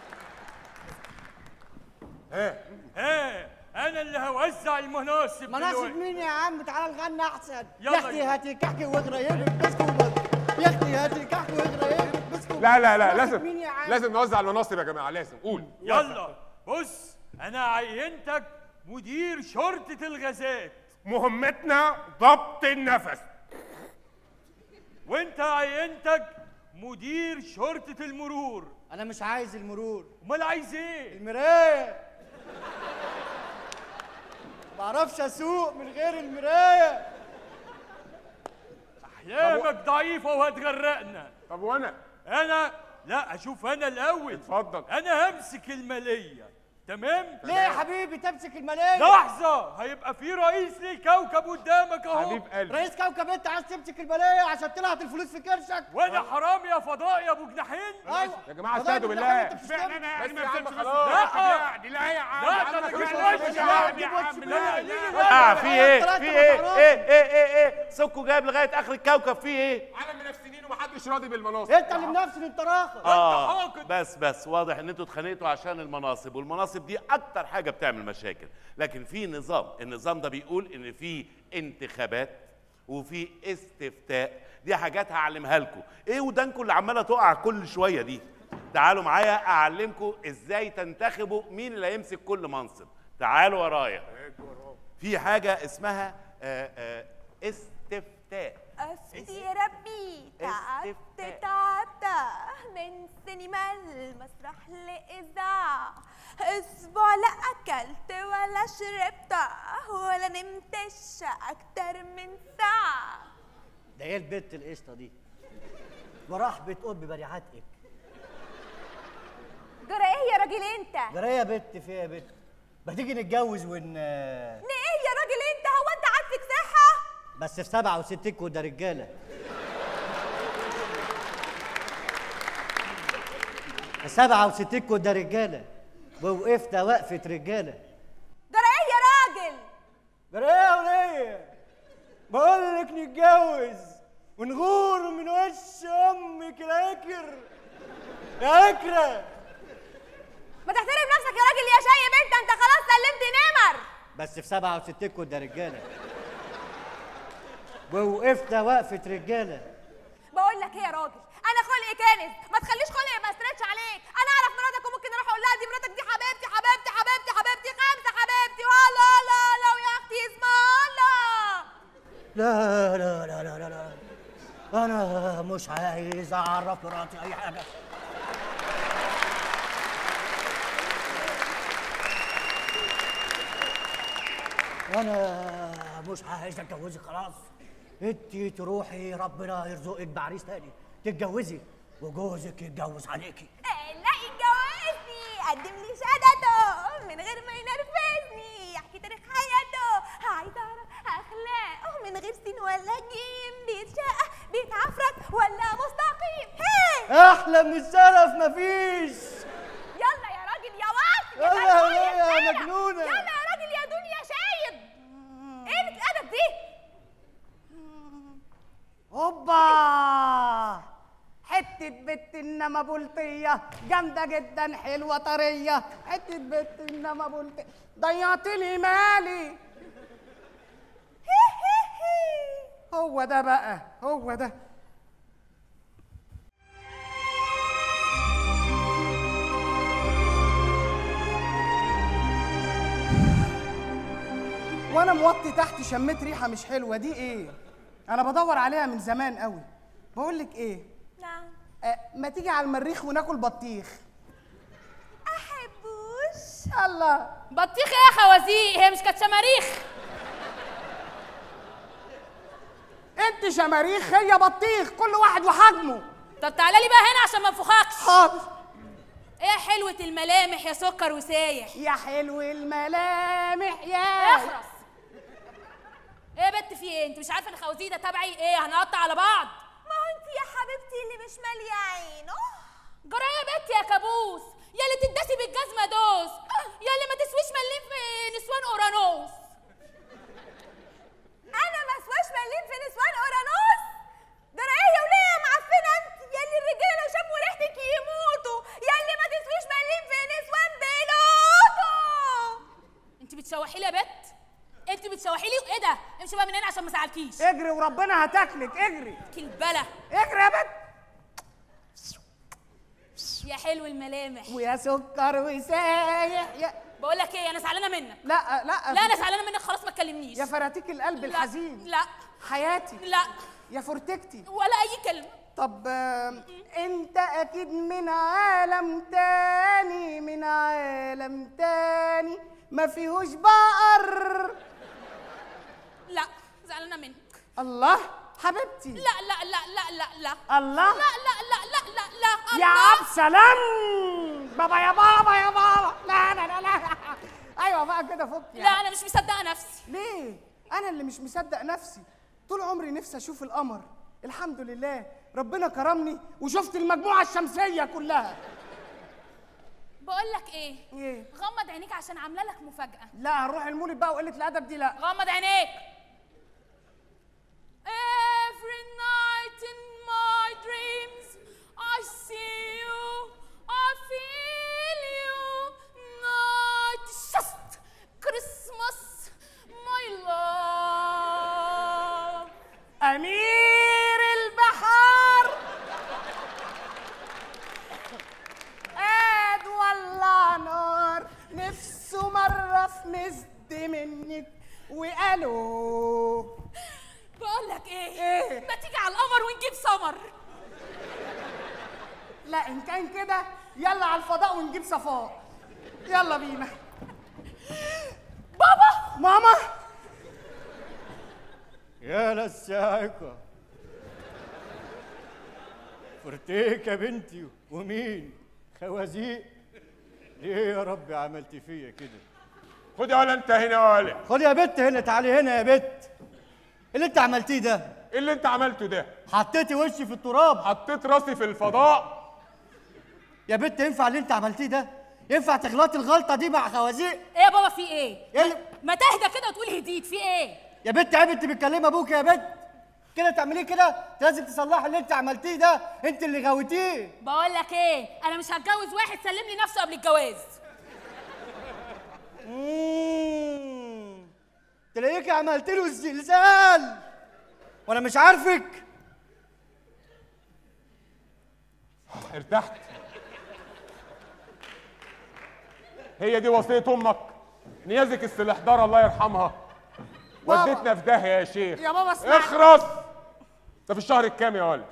ها ها انا اللي هوزع المناصب مناصب دلوقتي. مين يا عم تعال نغني احسن يلا يا اختي يلا. هاتي كحك وغريبك بسكو بس يا اختي هاتي كحك وغريبك بسكو لا لا لا مناصب لازم مين يا عم لازم نوزع المناصب يا جماعه لازم قول يلا بص انا عينتك مدير شرطة الغازات مهمتنا ضبط النفس وانت عينتك مدير شرطة المرور انا مش عايز المرور امال عايز ايه المرايه ما اعرفش اسوق من غير المرايه احلامك ضعيفة وهتغرقنا طب وانا انا لا اشوف انا الاول اتفضل انا همسك المالية تمام ليه يا حبيبي تمسك الملايين لحظة هيبقى في رئيس للكوكب قدامك اهو حبيب قلبي رئيس كوكب انت عايز تمسك الملايين عشان تلهط الفلوس في كرشك وانا حرام يا فضاء يا ابو جناحين ايوه يا جماعه فضايح استهدوا بالله، بالله انت بتشتغل. بس يا عم خلاص لا. لا يا عم لا، يا ده عم أنا خلاص. جايب يا وش عم، لا، يا عم، جيب لا، وش لا. اه في ايه طلعت في ايه بحرام. ايه ايه ايه ايه سكوا جايب لغايه اخر الكوكب في ايه عالم منافسين ومحدش راضي بالمناصب انت اللي منافس انت راخر اه حاقد. بس بس واضح ان انتوا اتخانقتوا عشان المناصب والمناصب دي اكتر حاجه بتعمل مشاكل لكن في نظام النظام ده بيقول ان في انتخابات وفي استفتاء دي حاجات هعلمها لكم ايه ودانكم اللي عماله تقع كل شويه دي تعالوا معايا اعلمكم ازاي تنتخبوا مين اللي هيمسك كل منصب تعالوا ورايا في حاجه اسمها آه، آه، استفتاء أفتي يا ربي تعبت استفتاء. تعبت من سينما المسرح لإذاعة أسبوع لا أكلت ولا شربت ولا نمتش أكتر من ساعة ده ايه البت القشطه دي ورحبة قرب بريعتك جرى إيه يا راجل أنت؟ جرى يا بت في إيه يا بت ما تيجي نتجوز ون ليه إيه يا راجل أنت هو أنت عاجبك صحة؟ بس في سبعة وستين ده رجالة في سبعة وستين ده رجالة ووقفنا وقفة رجالة جرى إيه يا راجل؟ جرى ايه يا ولية؟ بقول لك نتجوز ونغور من وش امك الاكر يا اكره ما تحترم نفسك يا راجل يا شايب انت انت خلاص سلمت نمر بس في 67 كنت رجاله ووقفت وقفه رجاله بقول لك ايه يا راجل انا خلقي كانت ما تخليش خلقي يبقى ستريتش عليك انا اعرف مراتك وممكن اروح اقول لها دي مراتك دي حبيبتي حبيبتي حبيبتي حبيبتي خمسه حبيبتي والله لا لا يا اختي اسم الله لا لا لا لا لا لا انا مش عايز اعرف مراتي اي حاجه انا مش عايز اتجوزك خلاص انت تروحي ربنا يرزقك بعريس تاني تتجوزي وجوزك يتجوز عليكي إيه، لا يتجوزني قدم لي شهادته من غير ما ينرفزني يحكي تاريخ حياته عايز اعرف اخلاقه من غير سين ولا جيم بيتشقى بيتعفرت ولا مستقيم هي احلى من السلف مفيش يلا يا راجل يا واطي يلا يا مجنون يا يا شايب. مجنونة. يلا يا راجل يا دنيا شايب ايه الادب دي هوبا حتة بت انما بلطية جامدة جدا حلوة طرية حتة بت انما بلطية ضيعت لي مالي هو ده بقى هو ده وانا موطي تحت شميت ريحه مش حلوه دي ايه انا بدور عليها من زمان قوي بقول لك ايه نعم أه ما تيجي على المريخ وناكل بطيخ احبوش الله بطيخ ايه يا خوازيق هي مش كانت شماريخ انت شماريخ هي بطيخ كل واحد وحجمه طب تعالى لي بقى هنا عشان ما انفخكش حاضر ايه حلوة الملامح يا سكر وسايح يا حلو الملامح يا اخرس ايه يا بت في ايه انت مش عارفه ان خوازيق ده تبعي ايه هنقطع على بعض ما هو انت يا حبيبتي اللي مش ماليه عينه جرى يا بت يا كابوس يا اللي تدسي بالجزمه دوس يا اللي ما تسويش مليم في نسوان اورانوس انا ما اسواش مليم في نسوان اورانوس ده انا ايه يا وليه يا معفنه انت يا اللي الرجاله لو شافوا ريحتك يموتوا يا اللي ما تسويش مليم في نسوان بلوتو انت بتشوحي لي يا بت انت بتشوحي لي ايه ده امشي بقى من هنا عشان ما ازعلكيش اجري وربنا هتاكلك اجري كلبله اجري يا بت يا حلو الملامح ويا سكر وسايح يا بقول لك ايه انا زعلانه منك لا لا لا انا زعلانه منك خلاص ما تكلمنيش يا فراتيك القلب لا، الحزين لا حياتي لا يا فرتكتي ولا اي كلمه طب آم، انت اكيد من عالم تاني من عالم تاني ما فيهوش بقر لا زعلانه منك الله حبيبتي لا لا لا لا لا لا الله لا لا لا لا لا لا يا الله. عب سلام بابا يا بابا يا بابا لا لا لا لا ايوه بقى كده فك يا لا عم. انا مش مصدقه نفسي ليه انا اللي مش مصدق نفسي طول عمري نفسي اشوف القمر الحمد لله ربنا كرمني وشفت المجموعه الشمسيه كلها بقول لك ايه ايه غمض عينيك عشان عامله لك مفاجاه لا هنروح المولد بقى وقله الادب دي لا غمض عينيك Every night in my dreams I see you I feel you Night is just Christmas my love امير البحار قاد والله نار نفسه مره في مزد منك وقالوا بقول لك ايه إيه؟ ما تيجي على القمر ونجيب سمر لا ان كان كده يلا على الفضاء ونجيب صفاء يلا بينا بابا ماما يا للساعقة فرتيك يا بنتي ومين خوازيق ليه يا ربي عملت فيا كده خد يا ولا انت هنا يا ولا خد يا بت هنا تعالي هنا يا بت اللي انت عملتيه ده ايه اللي انت عملته ده حطيتي وشي في التراب حطيت راسي في الفضاء يا بت ينفع اللي انت عملتيه ده ينفع تغلطي الغلطه دي مع خوازيق ايه يا بابا في ايه ايه اللي- ما تهدى كده وتقول هديت في ايه يا بت عيب انت بتكلمي ابوك يا بت كده تعمليه كده انت لازم تصلحي اللي انت عملتيه ده انت اللي غويتيه بقول لك ايه انا مش هتجوز واحد سلم لي نفسه قبل الجواز مم. تلاقيك عملت له الزلزال وانا مش عارفك ارتحت هي دي وصية أمك نيازك السلحدار الله يرحمها بابا. وديتنا في داهية يا شيخ يا بابا اسمع. اخرس ده في الشهر الكام يا ولد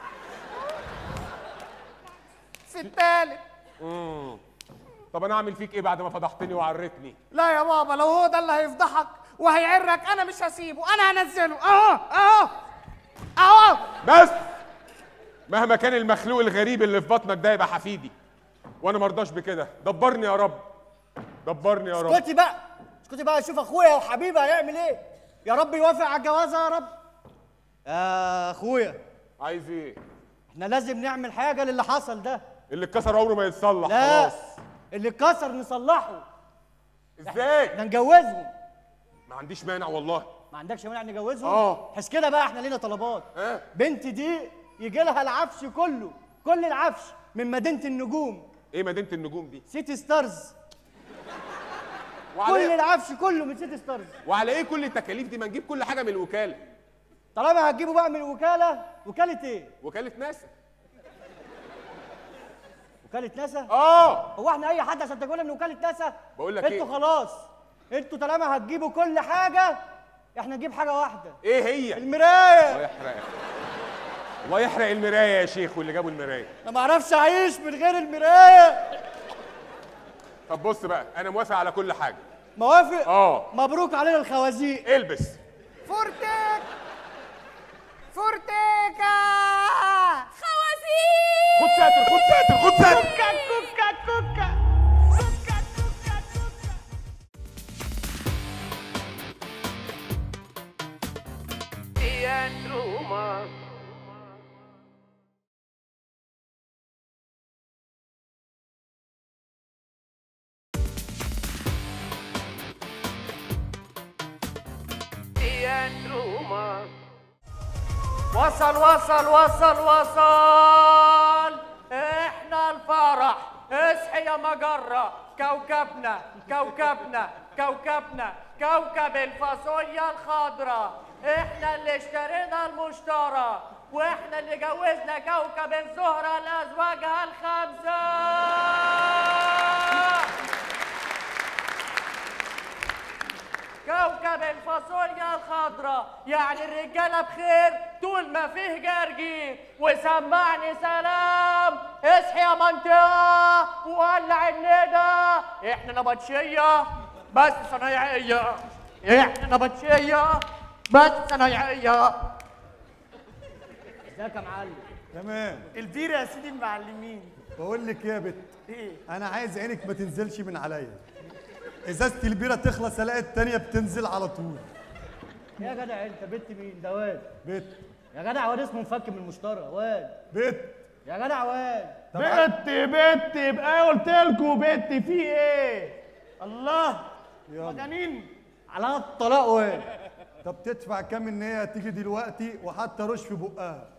في التالت مم. طب انا اعمل فيك ايه بعد ما فضحتني وعرتني لا يا بابا لو هو ده اللي هيفضحك وهيعرك انا مش هسيبه انا هنزله اهو اهو اهو بس مهما كان المخلوق الغريب اللي في بطنك ده يبقى حفيدي وانا مرضاش بكده دبرني يا رب دبرني يا رب اسكتي بقى اسكتي بقى شوف اخويا وحبيبي هيعمل ايه يا رب يوافق على الجوازه يا رب يا اخويا عايز ايه احنا لازم نعمل حاجه للي حصل ده اللي اتكسر عمره ما يتصلح لا خلاص اللي اتكسر نصلحه ازاي احنا نجوزهم ما عنديش مانع والله ما عندكش مانع نجوزهم اه. حس كده بقى احنا لينا طلبات اه. بنت دي يجي لها العفش كله كل العفش من مدينه النجوم ايه مدينه النجوم دي سيتي ستارز وعلى كل إيه؟ العفش كله من سيتي ستارز وعلى ايه كل التكاليف دي ما نجيب كل حاجه من الوكاله طالما هتجيبوا بقى من الوكاله وكاله ايه وكاله ناسا وكاله ناسا اه هو احنا اي حد عشان تقول ان وكاله ناسا بقول لك انتوا إيه؟ خلاص انتوا طالما هتجيبوا كل حاجه احنا نجيب حاجه واحده ايه هي المرايه الله يحرقك الله يحرق المرايه يا شيخ واللي جابوا المرايه انا ما اعرفش اعيش من غير المرايه طب بص بقى انا موافق على كل حاجه موافق اه مبروك علينا الخوازيق البس فورتك فورتيكا خوازيق خد ساتر خد ساتر خد ساتر كوكا كوكا كوكا وصل وصل وصل وصل احنا الفرح اصحي يا مجرة كوكبنا كوكبنا كوكبنا كوكب الفاصوليا الخضراء احنا اللي اشترينا المشترى واحنا اللي جوزنا كوكب الزهرة لأزواجها الخمسة كوكب الفاصوليا الخضراء يعني الرجالة بخير طول ما فيه جرجير وسمعني سلام اصحي يا منطقة وولع الندى احنا نبطشية بس صنايعية احنا نبطشية بس صنايعية ازيك يا معلم تمام البيرة يا سيدي المعلمين بقول لك ايه يا بت ايه انا عايز عينك ما تنزلش من عليا ازازه البيره تخلص الاقي التانيه بتنزل على طول يا جدع انت بنت مين ده واد بت يا جدع واد اسمه مفك من المشترى واد بت يا جدع واد بت بت يبقى قلت لكم بت في ايه الله مجانين على الطلاق واد طب تدفع كام ان هي تيجي دلوقتي وحتى رش في بقها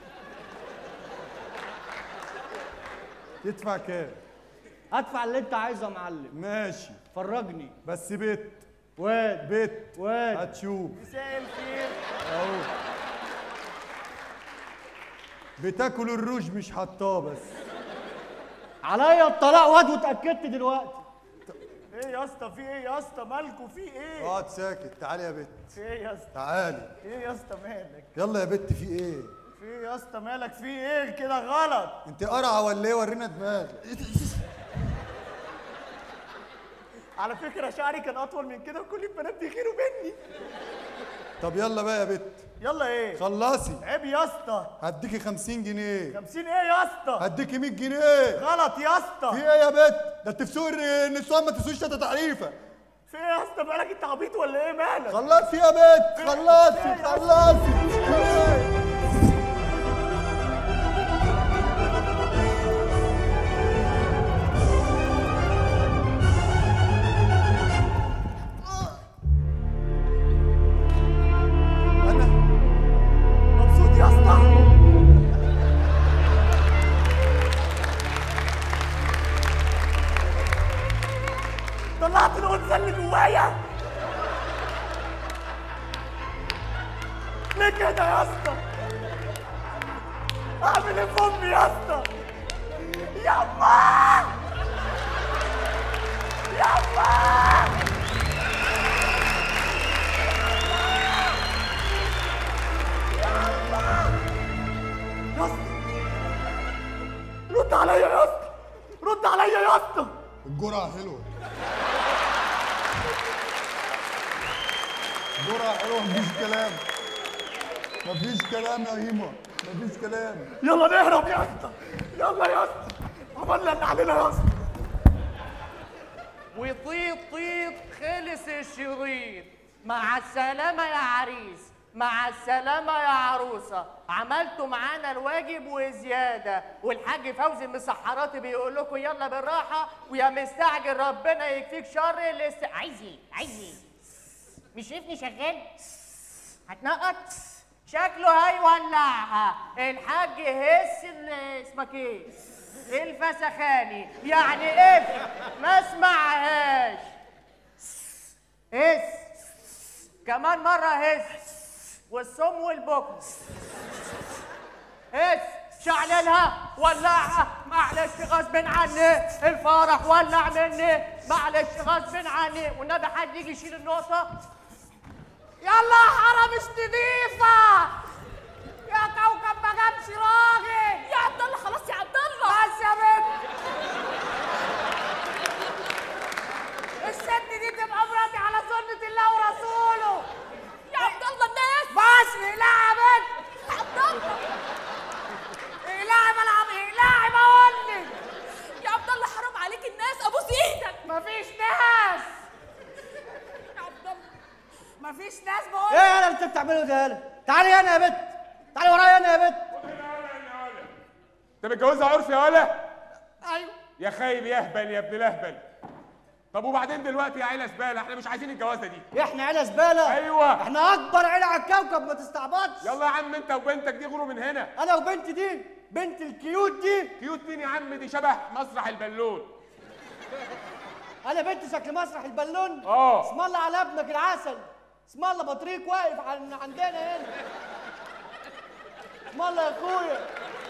تدفع كام ادفع اللي انت عايزه يا معلم ماشي فرجني بس بت واد بت واد هتشوف مساء الخير اهو بتاكل الروج مش حطاه بس عليا الطلاق واد واتاكدت دلوقتي ايه يا اسطى في ايه يا اسطى مالكوا في ايه اقعد ساكت تعالي يا بت في ايه يا اسطى تعالي ايه يا اسطى مالك يلا يا بت في ايه في ايه يا اسطى مالك في ايه كده غلط انت قرعه ولا ايه ورينا دماغك على فكره شعري كان اطول من كده وكل البنات بيغيروا مني طب يلا بقى يا بت يلا ايه خلصي عيب يا اسطى هديكي 50 جنيه 50 ايه يا اسطى هديكي 100 جنيه غلط يا اسطى في ايه يا بت ده انت في سوق النسوان ما تسويش تلاتة تعريفه في ايه يا اسطى مالك انت عبيط ولا ايه مالك خلصي يا بت خلصي خلصي الانثى اللي جوايا ليه كده يا اسطى اعمل ايه في امي يا اسطى يما يما يا اسطى رد عليا يا اسطى رد عليا يا اسطى الجرعة حلوة الجرعة حلوة مفيش كلام مفيش كلام يا هيما مفيش كلام يلا نهرب يا اسطى يلا يا اسطى عملنا اللي علينا يا اسطى وطيط طيط خلص الشريط مع السلامة يا عريس مع السلامة يا عروسة عملتوا معانا الواجب وزيادة والحاج فوزي من السحرات بيقول لكم يلا بالراحة ويا مستعجل ربنا يكفيك شر الاست عايز ايه؟ عايز ايه؟ مش شايفني شغال؟ هتنقط؟ شكله هيولعها الحاج هس ال- اسمك ايه؟ الفسخاني يعني اف ما اسمعهاش هس كمان مرة هس والصم والبكم هس شعللها ولعها معلش غصب عني الفرح ولع مني معلش غصب عني والنبي حد يجي يشيل النقطة يلا يا حرام مش نضيفة يا كوكب ما جابش راجل يا عبد الله خلاص يا عبد الله بس يا بنت الست دي تبقى مراتي على سنة الله ورسوله يا عبد الله الناس بس اقلعي يا بنت عبد الله اقلعي بلعب اقلعي بقول لك يا عبد الله حرام عليك الناس ابوس ايدك مفيش ناس يا عبد الله مفيش ناس بقول ايه يا اللي انت بتعمله ده يالا تعالي هنا يا بت تعالي ورايا هنا يا بت انت متجوزها عرف يا ولا ايوه يا خايب يا اهبل يا ابن الاهبل طب وبعدين دلوقتي يا عيله زباله احنا مش عايزين الجوازه دي احنا عيله زباله ايوه احنا اكبر عيله على الكوكب ما تستعبطش يلا يا عم انت وبنتك دي غوروا من هنا انا وبنتي دي بنت الكيوت دي كيوت مين يا عم دي شبه مسرح البالون انا بنتي شكل مسرح البالون اه اسم الله على ابنك العسل اسم الله بطريق واقف عن عندنا هنا اسم الله يا اخويا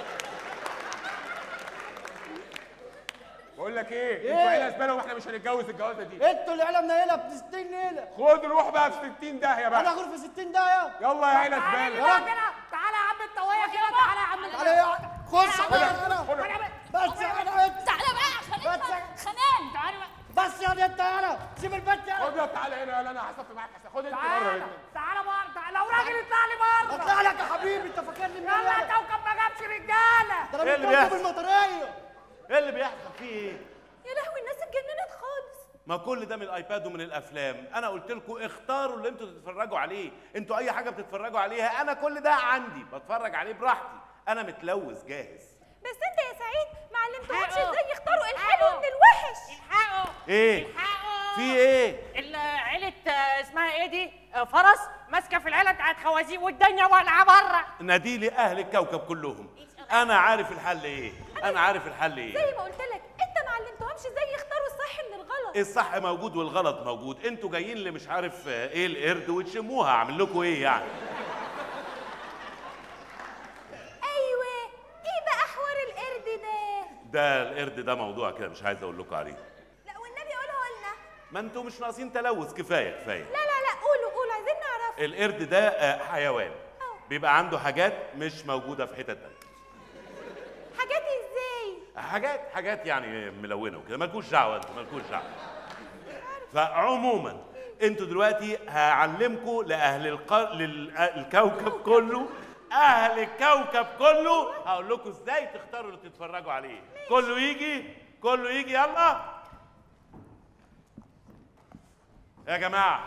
بقول لك ايه إيه؟ انتوا عيله زباله واحنا مش هنتجوز الجوازه دي انتوا اللي عيله منيله ب 60 نيله خد روح بقى في 60 داهيه انا بقى اخر في 60 دقيقه يلا يا عيله تعالى زباله كده كده تعالى يا عم الطويه كده تعالى يا عم تعالى يا خش تعالى على يا هنا عم. بس يا بنت تعالى بقى عشان بس انت خنان تعالى بقى بس يا بنت انا سيب البنت يا خد يا تعالى هنا يلا انا هصفي معاك حسن خد انت بره تعالى هنا تعالى بره تعالى لو راجل يطلع لي بره اطلع لك يا حبيبي انت فاكرني مين يلا يا يلا؟ كوكب ما جابش رجاله ده إيه انا اللي متجوز بيحصل؟ بالمطريه ايه اللي بيحصل فيه ايه يا لهوي الناس اتجننت خالص ما كل ده من الايباد ومن الافلام انا قلت لكم اختاروا اللي انتوا تتفرجوا عليه انتوا اي حاجه بتتفرجوا عليها انا كل ده عندي بتفرج عليه براحتي انا متلوث جاهز بس انت يا سعيد ما علمتهمش ازاي يختاروا الحلو من الوحش الحقوا ايه الحقوا في ايه عيلة اسمها ايه دي؟ آه، فرس ماسكه في العيله بتاعت خوازيق والدنيا والعه بره نادي اهل الكوكب كلهم انا عارف الحل ايه انا عارف الحل ايه زي ما قلت لك انت ما علمتهمش ازاي يختاروا الصح من الغلط الصح موجود والغلط موجود انتوا جايين اللي مش عارف آه، ايه القرد وتشموها اعمل لكم ايه يعني ايوه ايه بقى حوار القرد ده ده القرد ده موضوع كده مش عايز اقول لكم عليه لا والنبي قوله لنا ما انتوا مش ناقصين تلوث كفايه كفايه لا لا لا قولوا قولوا عايزين نعرف القرد ده آه، حيوان بيبقى عنده حاجات مش موجوده في حتت تانية حاجات ازاي حاجات حاجات يعني ملونه وكده مالكوش دعوه انتوا مالكوش دعوه فعموما انتوا دلوقتي هعلمكم لاهل الق... للكوكب كله اهل الكوكب كله هقول لكم ازاي تختاروا اللي تتفرجوا عليه كله يجي كله يجي يلا يا جماعه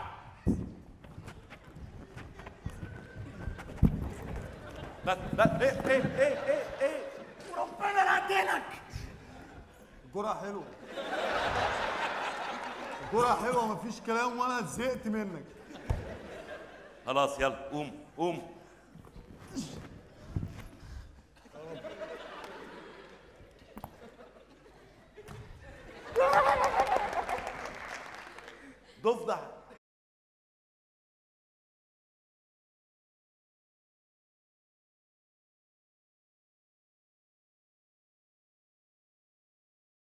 بس بس ايه ايه ايه ايه ايه ربنا يعدلك الجرعة حلوة الجرعة حلوة مفيش كلام وانا زهقت منك خلاص يلا قوم قوم تفضح